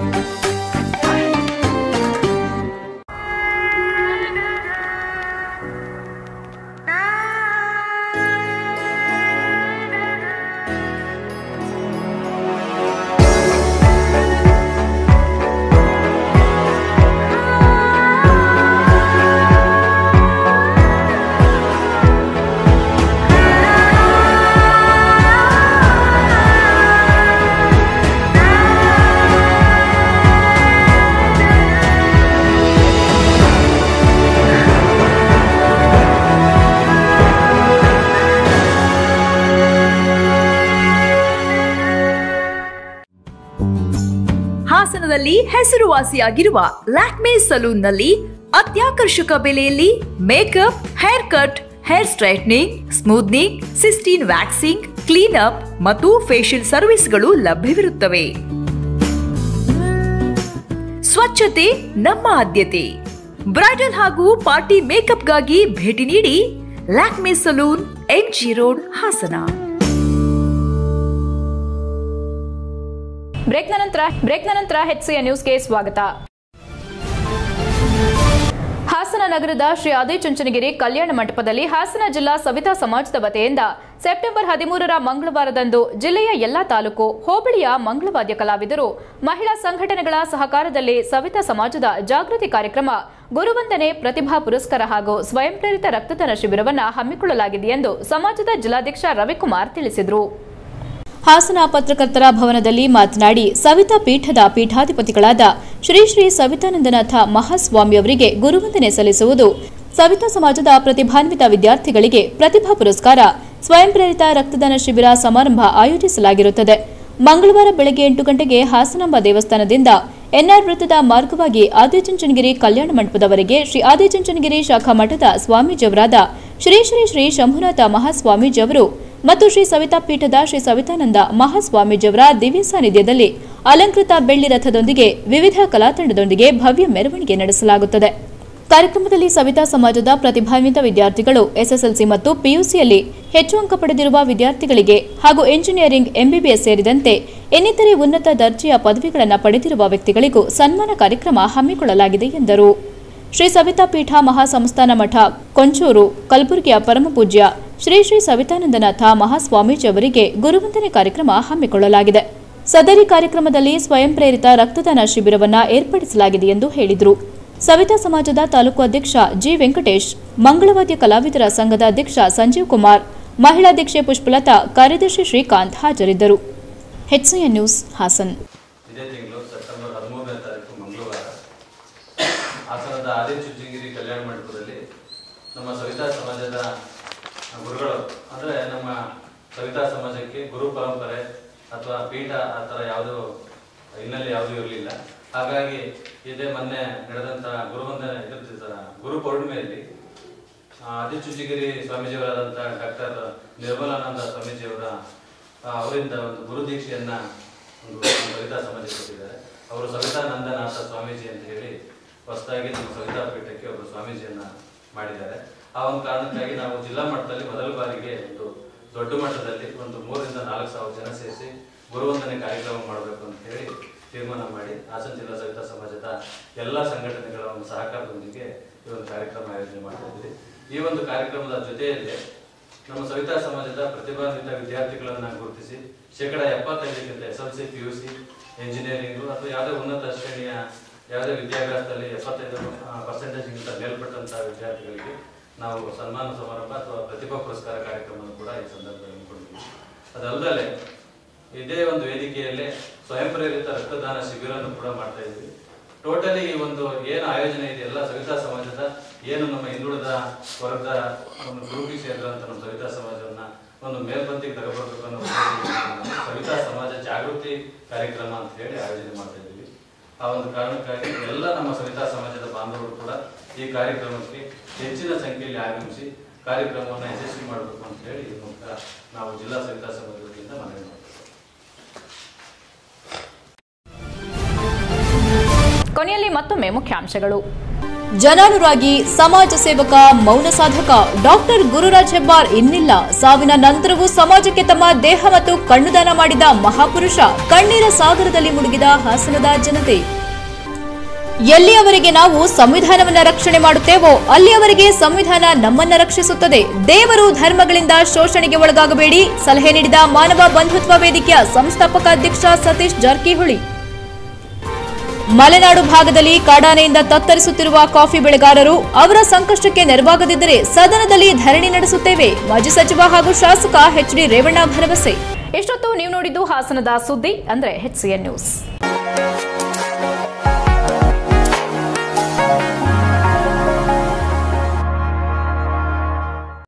Speaker 26: ಹಾಸನದಲ್ಲಿ ಹೆಸರುವಾಸಿಯಾಗಿರುವ ಲ್ಯಾಕ್ಮೆ ಸಲೂನ್ನಲ್ಲಿ ಅತ್ಯಾಕರ್ಷಕ ಬೆಲೆಯಲ್ಲಿ makeup hair cut hair straightening smoothening cysteine waxing clean up ಮತ್ತು ಫೇಶಿಯಲ್ ಸರ್ವಿಸ್ಗಳು ಲಭ್ಯವಿರುತ್ತವೆ ಸ್ವಚ್ಛತೆ ನಮ್ಮ ಆದ್ಯತೆ ಬ್ರೈಡಲ್ ಹಾಗೂ ಪಾರ್ಟಿ ಮೇಕಪ್ಗಾಗಿ ಭೇಟಿ ನೀಡಿ Lakme salon MG road Hassan
Speaker 1: ಬ್ರೇಕ್ನ ನಂತರ ಬ್ರೇಕ್ನ ನಂತರ ಹೆಚ್ಸಿಯ ನ್ಯೂಸ್ಗೆ ಸ್ವಾಗತ ಹಾಸನ ನಗರದ ಶ್ರೀ ಆದಿಚುಂಚನಗಿರಿ ಕಲ್ಯಾಣ ಮಂಟಪದಲ್ಲಿ ಹಾಸನ ಜಿಲ್ಲಾ ಸವಿತಾ ಸಮಾಜದ ವತಿಯಿಂದ ಸೆಪ್ಟೆಂಬರ್ ಹದಿಮೂರರ ಮಂಗಳವಾರದಂದು ಜಿಲ್ಲೆಯ ಎಲ್ಲಾ ತಾಲೂಕು ಹೋಬಳಿಯ ಮಂಗಳವಾದ್ಯ ಕಲಾವಿದರು ಮಹಿಳಾ ಸಂಘಟನೆಗಳ ಸಹಕಾರದಲ್ಲಿ ಸವಿತಾ ಸಮಾಜದ ಜಾಗೃತಿ ಕಾರ್ಯಕ್ರಮ ಗುರುವಂದನೆ ಪ್ರತಿಭಾ ಪುರಸ್ಕಾರ ಹಾಗೂ ಸ್ವಯಂ ಪ್ರೇರಿತ ರಕ್ತದಾನ ಶಿಬಿರವನ್ನು ಹಮ್ಮಿಕೊಳ್ಳಲಾಗಿದೆ ಎಂದು ಸಮಾಜದ ಜಿಲ್ಲಾಧ್ಯಕ್ಷ ರವಿಕುಮಾರ್ ತಿಳಿಸಿದರು
Speaker 2: ಹಾಸನ ಪತ್ರಕರ್ತರ ಭವನದಲ್ಲಿ ಮಾತನಾಡಿ ಸವಿತಾ ಪೀಠದ ಪೀಠಾಧಿಪತಿಗಳಾದ ಶ್ರೀ ಶ್ರೀ ಸವಿತಾನಂದನಾಥ ಮಹಾಸ್ವಾಮಿ ಅವರಿಗೆ ಗುರುವಂದನೆ ಸಲ್ಲಿಸುವುದು ಸವಿತಾ ಸಮಾಜದ ಪ್ರತಿಭಾನ್ವಿತ ವಿದ್ಯಾರ್ಥಿಗಳಿಗೆ ಪ್ರತಿಭಾ ಪುರಸ್ಕಾರ ಸ್ವಯಂ ಪ್ರೇರಿತ ರಕ್ತದಾನ ಶಿಬಿರ ಸಮಾರಂಭ ಆಯೋಜಿಸಲಾಗಿರುತ್ತದೆ ಮಂಗಳವಾರ ಬೆಳಗ್ಗೆ ಎಂಟು ಗಂಟೆಗೆ ಹಾಸನಾಂಬ ದೇವಸ್ಥಾನದಿಂದ ಎನ್ಆರ್ ವೃತ್ತದ ಮಾರ್ಗವಾಗಿ ಆದಿಚುಂಚನಗಿರಿ ಕಲ್ಯಾಣ ಮಂಟಪದವರೆಗೆ ಶ್ರೀ ಆದಿಚುಂಚನಗಿರಿ ಶಾಖಾ ಮಠದ ಸ್ವಾಮೀಜಿಯವರಾದ ಶ್ರೀ ಶ್ರೀ ಶ್ರೀ ಶಂಭುನಾಥ ಮಹಾಸ್ವಾಮೀಜಿಯವರು ಮತ್ತು ಶ್ರೀ ಸವಿತಾ ಪೀಠದ ಶ್ರೀ ಸವಿತಾನಂದ ಮಹಾಸ್ವಾಮೀಜಿಯವರ ದಿವ್ಯ ಸಾನ್ನಿಧ್ಯದಲ್ಲಿ ಅಲಂಕೃತ ಬೆಳ್ಳಿ ರಥದೊಂದಿಗೆ ವಿವಿಧ ಕಲಾತಂಡದೊಂದಿಗೆ ಭವ್ಯ ಮೆರವಣಿಗೆ ನಡೆಸಲಾಗುತ್ತದೆ ಕಾರ್ಯಕ್ರಮದಲ್ಲಿ ಸವಿತಾ ಸಮಾಜದ ಪ್ರತಿಭಾನ್ವಿತ ವಿದ್ಯಾರ್ಥಿಗಳು ಎಸ್ಎಸ್ಎಲ್ಸಿ ಮತ್ತು ಪಿಯುಸಿಯಲ್ಲಿ ಹೆಚ್ಚು ಅಂಕ ಪಡೆದಿರುವ ವಿದ್ಯಾರ್ಥಿಗಳಿಗೆ ಹಾಗೂ ಎಂಜಿನಿಯರಿಂಗ್ ಎಂಬಿಬಿಎಸ್ ಸೇರಿದಂತೆ ಇನ್ನಿತರೆ ಉನ್ನತ ದರ್ಜೆಯ ಪದವಿಗಳನ್ನು ಪಡೆದಿರುವ ವ್ಯಕ್ತಿಗಳಿಗೂ ಸನ್ಮಾನ ಕಾರ್ಯಕ್ರಮ ಹಮ್ಮಿಕೊಳ್ಳಲಾಗಿದೆ ಎಂದರು ಶ್ರೀ ಸವಿತಾ ಪೀಠ ಮಹಾಸಂಸ್ಥಾನ ಮಠ ಕೊಂಚೂರು ಕಲಬುರಗಿಯ ಪರಮಪೂಜ್ಯ ಶ್ರೀ ಶ್ರೀ ಸವಿತಾನಂದನಾಥ ಮಹಾಸ್ವಾಮೀಜಿ ಅವರಿಗೆ ಗುರುವಂದನೆ ಕಾರ್ಯಕ್ರಮ ಹಮ್ಮಿಕೊಳ್ಳಲಾಗಿದೆ ಸದರಿ ಕಾರ್ಯಕ್ರಮದಲ್ಲಿ ಸ್ವಯಂ ಪ್ರೇರಿತ ರಕ್ತದಾನ ಶಿಬಿರವನ್ನ ಏರ್ಪಡಿಸಲಾಗಿದೆ ಎಂದು ಹೇಳಿದರು ಸವಿತಾ ಸಮಾಜದ ತಾಲೂಕು ಅಧ್ಯಕ್ಷ ಜಿ ವೆಂಕಟೇಶ್ ಮಂಗಳವಾದ್ಯ ಕಲಾವಿದರ ಸಂಘದ ಅಧ್ಯಕ್ಷ ಸಂಜೀವ್ ಕುಮಾರ್ ಮಹಿಳಾಧ್ಯಕ್ಷೆ ಪುಷ್ಪಲತಾ ಕಾರ್ಯದರ್ಶಿ ಶ್ರೀಕಾಂತ್ ಹಾಜರಿದ್ದರು ಹೆಚ್ಸಿಎನ್ ನ್ಯೂಸ್ ಹಾಸನ್
Speaker 11: ಇದೇ ತಿಂಗಳು ಸೆಪ್ಟೆಂಬರ್ ಹದಿಮೂರನೇ ತಾರೀಕು ಮಂಗಳವಾರ ಹಾಸನದ ಆದಿಚುಂಚನಗಿರಿ ಕಲ್ಯಾಣ ಮಂಟಪದಲ್ಲಿ ನಮ್ಮ ಸವಿತಾ ಸಮಾಜದ ಗುರುಗಳು ಅಂದರೆ ನಮ್ಮ ಸವಿತಾ ಸಮಾಜಕ್ಕೆ ಗುರು ಪರಂಪರೆ ಅಥವಾ ಪೀಠ ಆ ಥರ ಯಾವುದೂ ಹಿನ್ನೆಲೆ ಯಾವುದೂ ಇರಲಿಲ್ಲ ಹಾಗಾಗಿ ಇದೇ ಮೊನ್ನೆ ನಡೆದಂಥ ಗುರುವಂದನೆ ಇರ್ತಿದ್ದ ಗುರು ಪೌರ್ಣಿಮೆಯಲ್ಲಿ ಆ, ಆದಿಚುಂಚನಗಿರಿ ಸ್ವಾಮೀಜಿಯವರಾದಂಥ ಡಾಕ್ಟರ್ ನಿರ್ಮಲಾನಂದ ಸ್ವಾಮೀಜಿಯವರ ಆ, ಅವರಿಂದ ಒಂದು ಗುರು ದೀಕ್ಷೆಯನ್ನ ಒಂದು ಸವಿತಾ ಸಮಾಜಕ್ಕೆ ಕೊಟ್ಟಿದ್ದಾರೆ ಅವರು ಸವಿತಾನಂದನಾಥ ಸ್ವಾಮೀಜಿ ಅಂತ ಹೇಳಿ
Speaker 8: ಹೊಸದಾಗಿ ನಮ್ಮ ಸವಿತಾ ಪೀಠಕ್ಕೆ ಒಬ್ಬರು ಸ್ವಾಮೀಜಿಯನ್ನ ಮಾಡಿದ್ದಾರೆ ಆ ಒಂದು ಕಾರಣಕ್ಕಾಗಿ ನಾವು ಜಿಲ್ಲಾ ಮಟ್ಟದಲ್ಲಿ ಮೊದಲ ಬಾರಿಗೆ ಒಂದು ದೊಡ್ಡ ಮಟ್ಟದಲ್ಲಿ ಒಂದು ಮೂರರಿಂದ ನಾಲ್ಕು ಸಾವಿರ ಜನ ಸೇರಿಸಿ ಗುರುವಂದನೆ ಕಾರ್ಯಕ್ರಮ ಮಾಡಬೇಕು ಅಂತ ಹೇಳಿ ತೀರ್ಮಾನ ಮಾಡಿ ಹಾಸನ ಜಿಲ್ಲಾ ಸವಿತಾ ಸಮಾಜದ ಎಲ್ಲ ಸಂಘಟನೆಗಳ ಒಂದು ಸಹಕಾರದೊಂದಿಗೆ ಈ ಒಂದು ಕಾರ್ಯಕ್ರಮ ಆಯೋಜನೆ ಮಾಡ್ತಾ ಇದ್ದೀವಿ ಈ ಒಂದು ಕಾರ್ಯಕ್ರಮದ ಜೊತೆಯಲ್ಲಿ ನಮ್ಮ ಸವಿತಾ ಸಮಾಜದ ಪ್ರತಿಭಾನ್ವಿತ ವಿದ್ಯಾರ್ಥಿಗಳನ್ನ ಗುರುತಿಸಿ ಶೇಕಡ ಎಪ್ಪತ್ತೈದಕ್ಕಿಂತ S L C P U C engineering ಅಥವಾ ಯಾವುದೇ ಉನ್ನತ ಶ್ರೇಣಿಯ ಯಾವುದೇ ವಿದ್ಯಾಭ್ಯಾಸದಲ್ಲಿ ಎಪ್ಪತ್ತೈದು ಪರ್ಸೆಂಟೇಜ್ಗಿಂತ ಮೇಲ್ಪಟ್ಟಂತಹ ವಿದ್ಯಾರ್ಥಿಗಳಿಗೆ ನಾವು ಸನ್ಮಾನ ಸಮಾರಂಭ ಅಥವಾ ಪ್ರತಿಭಾ ಪುರಸ್ಕಾರ ಕಾರ್ಯಕ್ರಮವನ್ನು ಕೂಡ ಈ ಸಂದರ್ಭದಲ್ಲಿ ಹಮ್ಮಿಕೊಂಡಿದ್ದೀವಿ ಅದಲ್ಲದೆ ಇದೇ ಒಂದು ವೇದಿಕೆಯಲ್ಲೇ ಸ್ವಯಂ ಪ್ರೇರಿತ ರಕ್ತದಾನ ಶಿಬಿರವನ್ನು ಕೂಡ ಮಾಡ್ತಾ ಇದ್ವಿ ಟೋಟಲಿ ಈ ಒಂದು ಏನು ಆಯೋಜನೆ ಇದೆ ಎಲ್ಲ ಸವಿತಾ ಸಮಾಜದ ಏನು ನಮ್ಮ ಹಿಂದುಳಿದ ವರ್ಗದ ಒಂದು ಗ್ರೂಪಿಗೆ ಸೇರಿದಂತ ನಮ್ಮ ಸವಿತಾ ಸಮಾಜವನ್ನ ಒಂದು ಮೇಲ್ಪಂತಿಗೆ ತಗೋಬರ್ಬೇಕು ಅನ್ನೋ ಉದ್ದೇಶದಿಂದ ಸವಿತಾ ಸಮಾಜ ಜಾಗೃತಿ ಕಾರ್ಯಕ್ರಮ ಅಂತ ಹೇಳಿ ಆಯೋಜನೆ ಮಾಡ್ತಾ ಇದ್ದೀವಿ ಆ ಒಂದು ಕಾರಣಕ್ಕಾಗಿ ಎಲ್ಲ ನಮ್ಮ ಸವಿತಾ ಸಮಾಜದ ಬಾಂಧವರು ಕೂಡ ಈ ಕಾರ್ಯಕ್ರಮಕ್ಕೆ ಹೆಚ್ಚಿನ ಸಂಖ್ಯೆಯಲ್ಲಿ ಆಗಮಿಸಿ ಕಾರ್ಯಕ್ರಮವನ್ನು ಯಶಸ್ವಿ ಮಾಡಬೇಕು ಅಂತ ಹೇಳಿ ಈ ಮೂಲಕ ನಾವು ಜಿಲ್ಲಾ ಸವಿತಾ ಸಮಾಜ ವತಿಯಿಂದ ಮನವಿ ಮಾಡ್ತೀವಿ
Speaker 1: ಕೊನೆಯಲ್ಲಿ ಮತ್ತೊಮ್ಮೆ ಮುಖ್ಯಾಂಶಗಳು
Speaker 2: ಜನಾನುರಾಗಿ ಸಮಾಜ ಸೇವಕ ಮೌನ ಸಾಧಕ ಡಾಕ್ಟರ್ ಗುರುರಾಜ್ ಹೆಬ್ಬಾರ್ ಇನ್ನಿಲ್ಲ ಸಾವಿನ ನಂತರವೂ ಸಮಾಜಕ್ಕೆ ತಮ್ಮ ದೇಹ ಮತ್ತು ಕಣ್ಣುದಾನ ಮಾಡಿದ ಮಹಾಪುರುಷ ಕಣ್ಣೀರ ಸಾಗರದಲ್ಲಿ ಮುಳುಗಿದ ಹಾಸನದ ಜನತೆ ಎಲ್ಲಿಯವರೆಗೆ ನಾವು ಸಂವಿಧಾನವನ್ನ ರಕ್ಷಣೆ ಮಾಡುತ್ತೇವೋ ಅಲ್ಲಿಯವರೆಗೆ ಸಂವಿಧಾನ ನಮ್ಮನ್ನ ರಕ್ಷಿಸುತ್ತದೆ ದೇವರು ಧರ್ಮಗಳಿಂದ ಶೋಷಣೆಗೆ ಒಳಗಾಗಬೇಡಿ ಸಲಹೆ ನೀಡಿದ ಮಾನವ ಬಂಧುತ್ವ ವೇದಿಕೆಯ ಸಂಸ್ಥಾಪಕ ಅಧ್ಯಕ್ಷ ಸತೀಶ್ ಜಾರಕಿಹೊಳಿ ಮಲೆನಾಡು ಭಾಗದಲ್ಲಿ ಕಾಡಾನೆಯಿಂದ ತತ್ತರಿಸುತ್ತಿರುವ ಕಾಫಿ ಬೆಳೆಗಾರರು ಅವರ ಸಂಕಷ್ಟಕ್ಕೆ ನೆರವಾಗದಿದ್ದರೆ ಸದನದಲ್ಲಿ ಧರಣಿ ನಡೆಸುತ್ತೇವೆ ಮಾಜಿ ಸಚಿವ ಹಾಗೂ ಶಾಸಕ ಎಚ್ ಡಿ ರೇವಣ್ಣ ಭರವಸೆ
Speaker 1: ಎಷ್ಟೊತ್ತು ನೀವು ನೋಡಿದ್ದು ಹಾಸನದ ಸುದ್ದಿ ಅಂದ್ರೆ ಎಚ್ ನ್ಯೂಸ್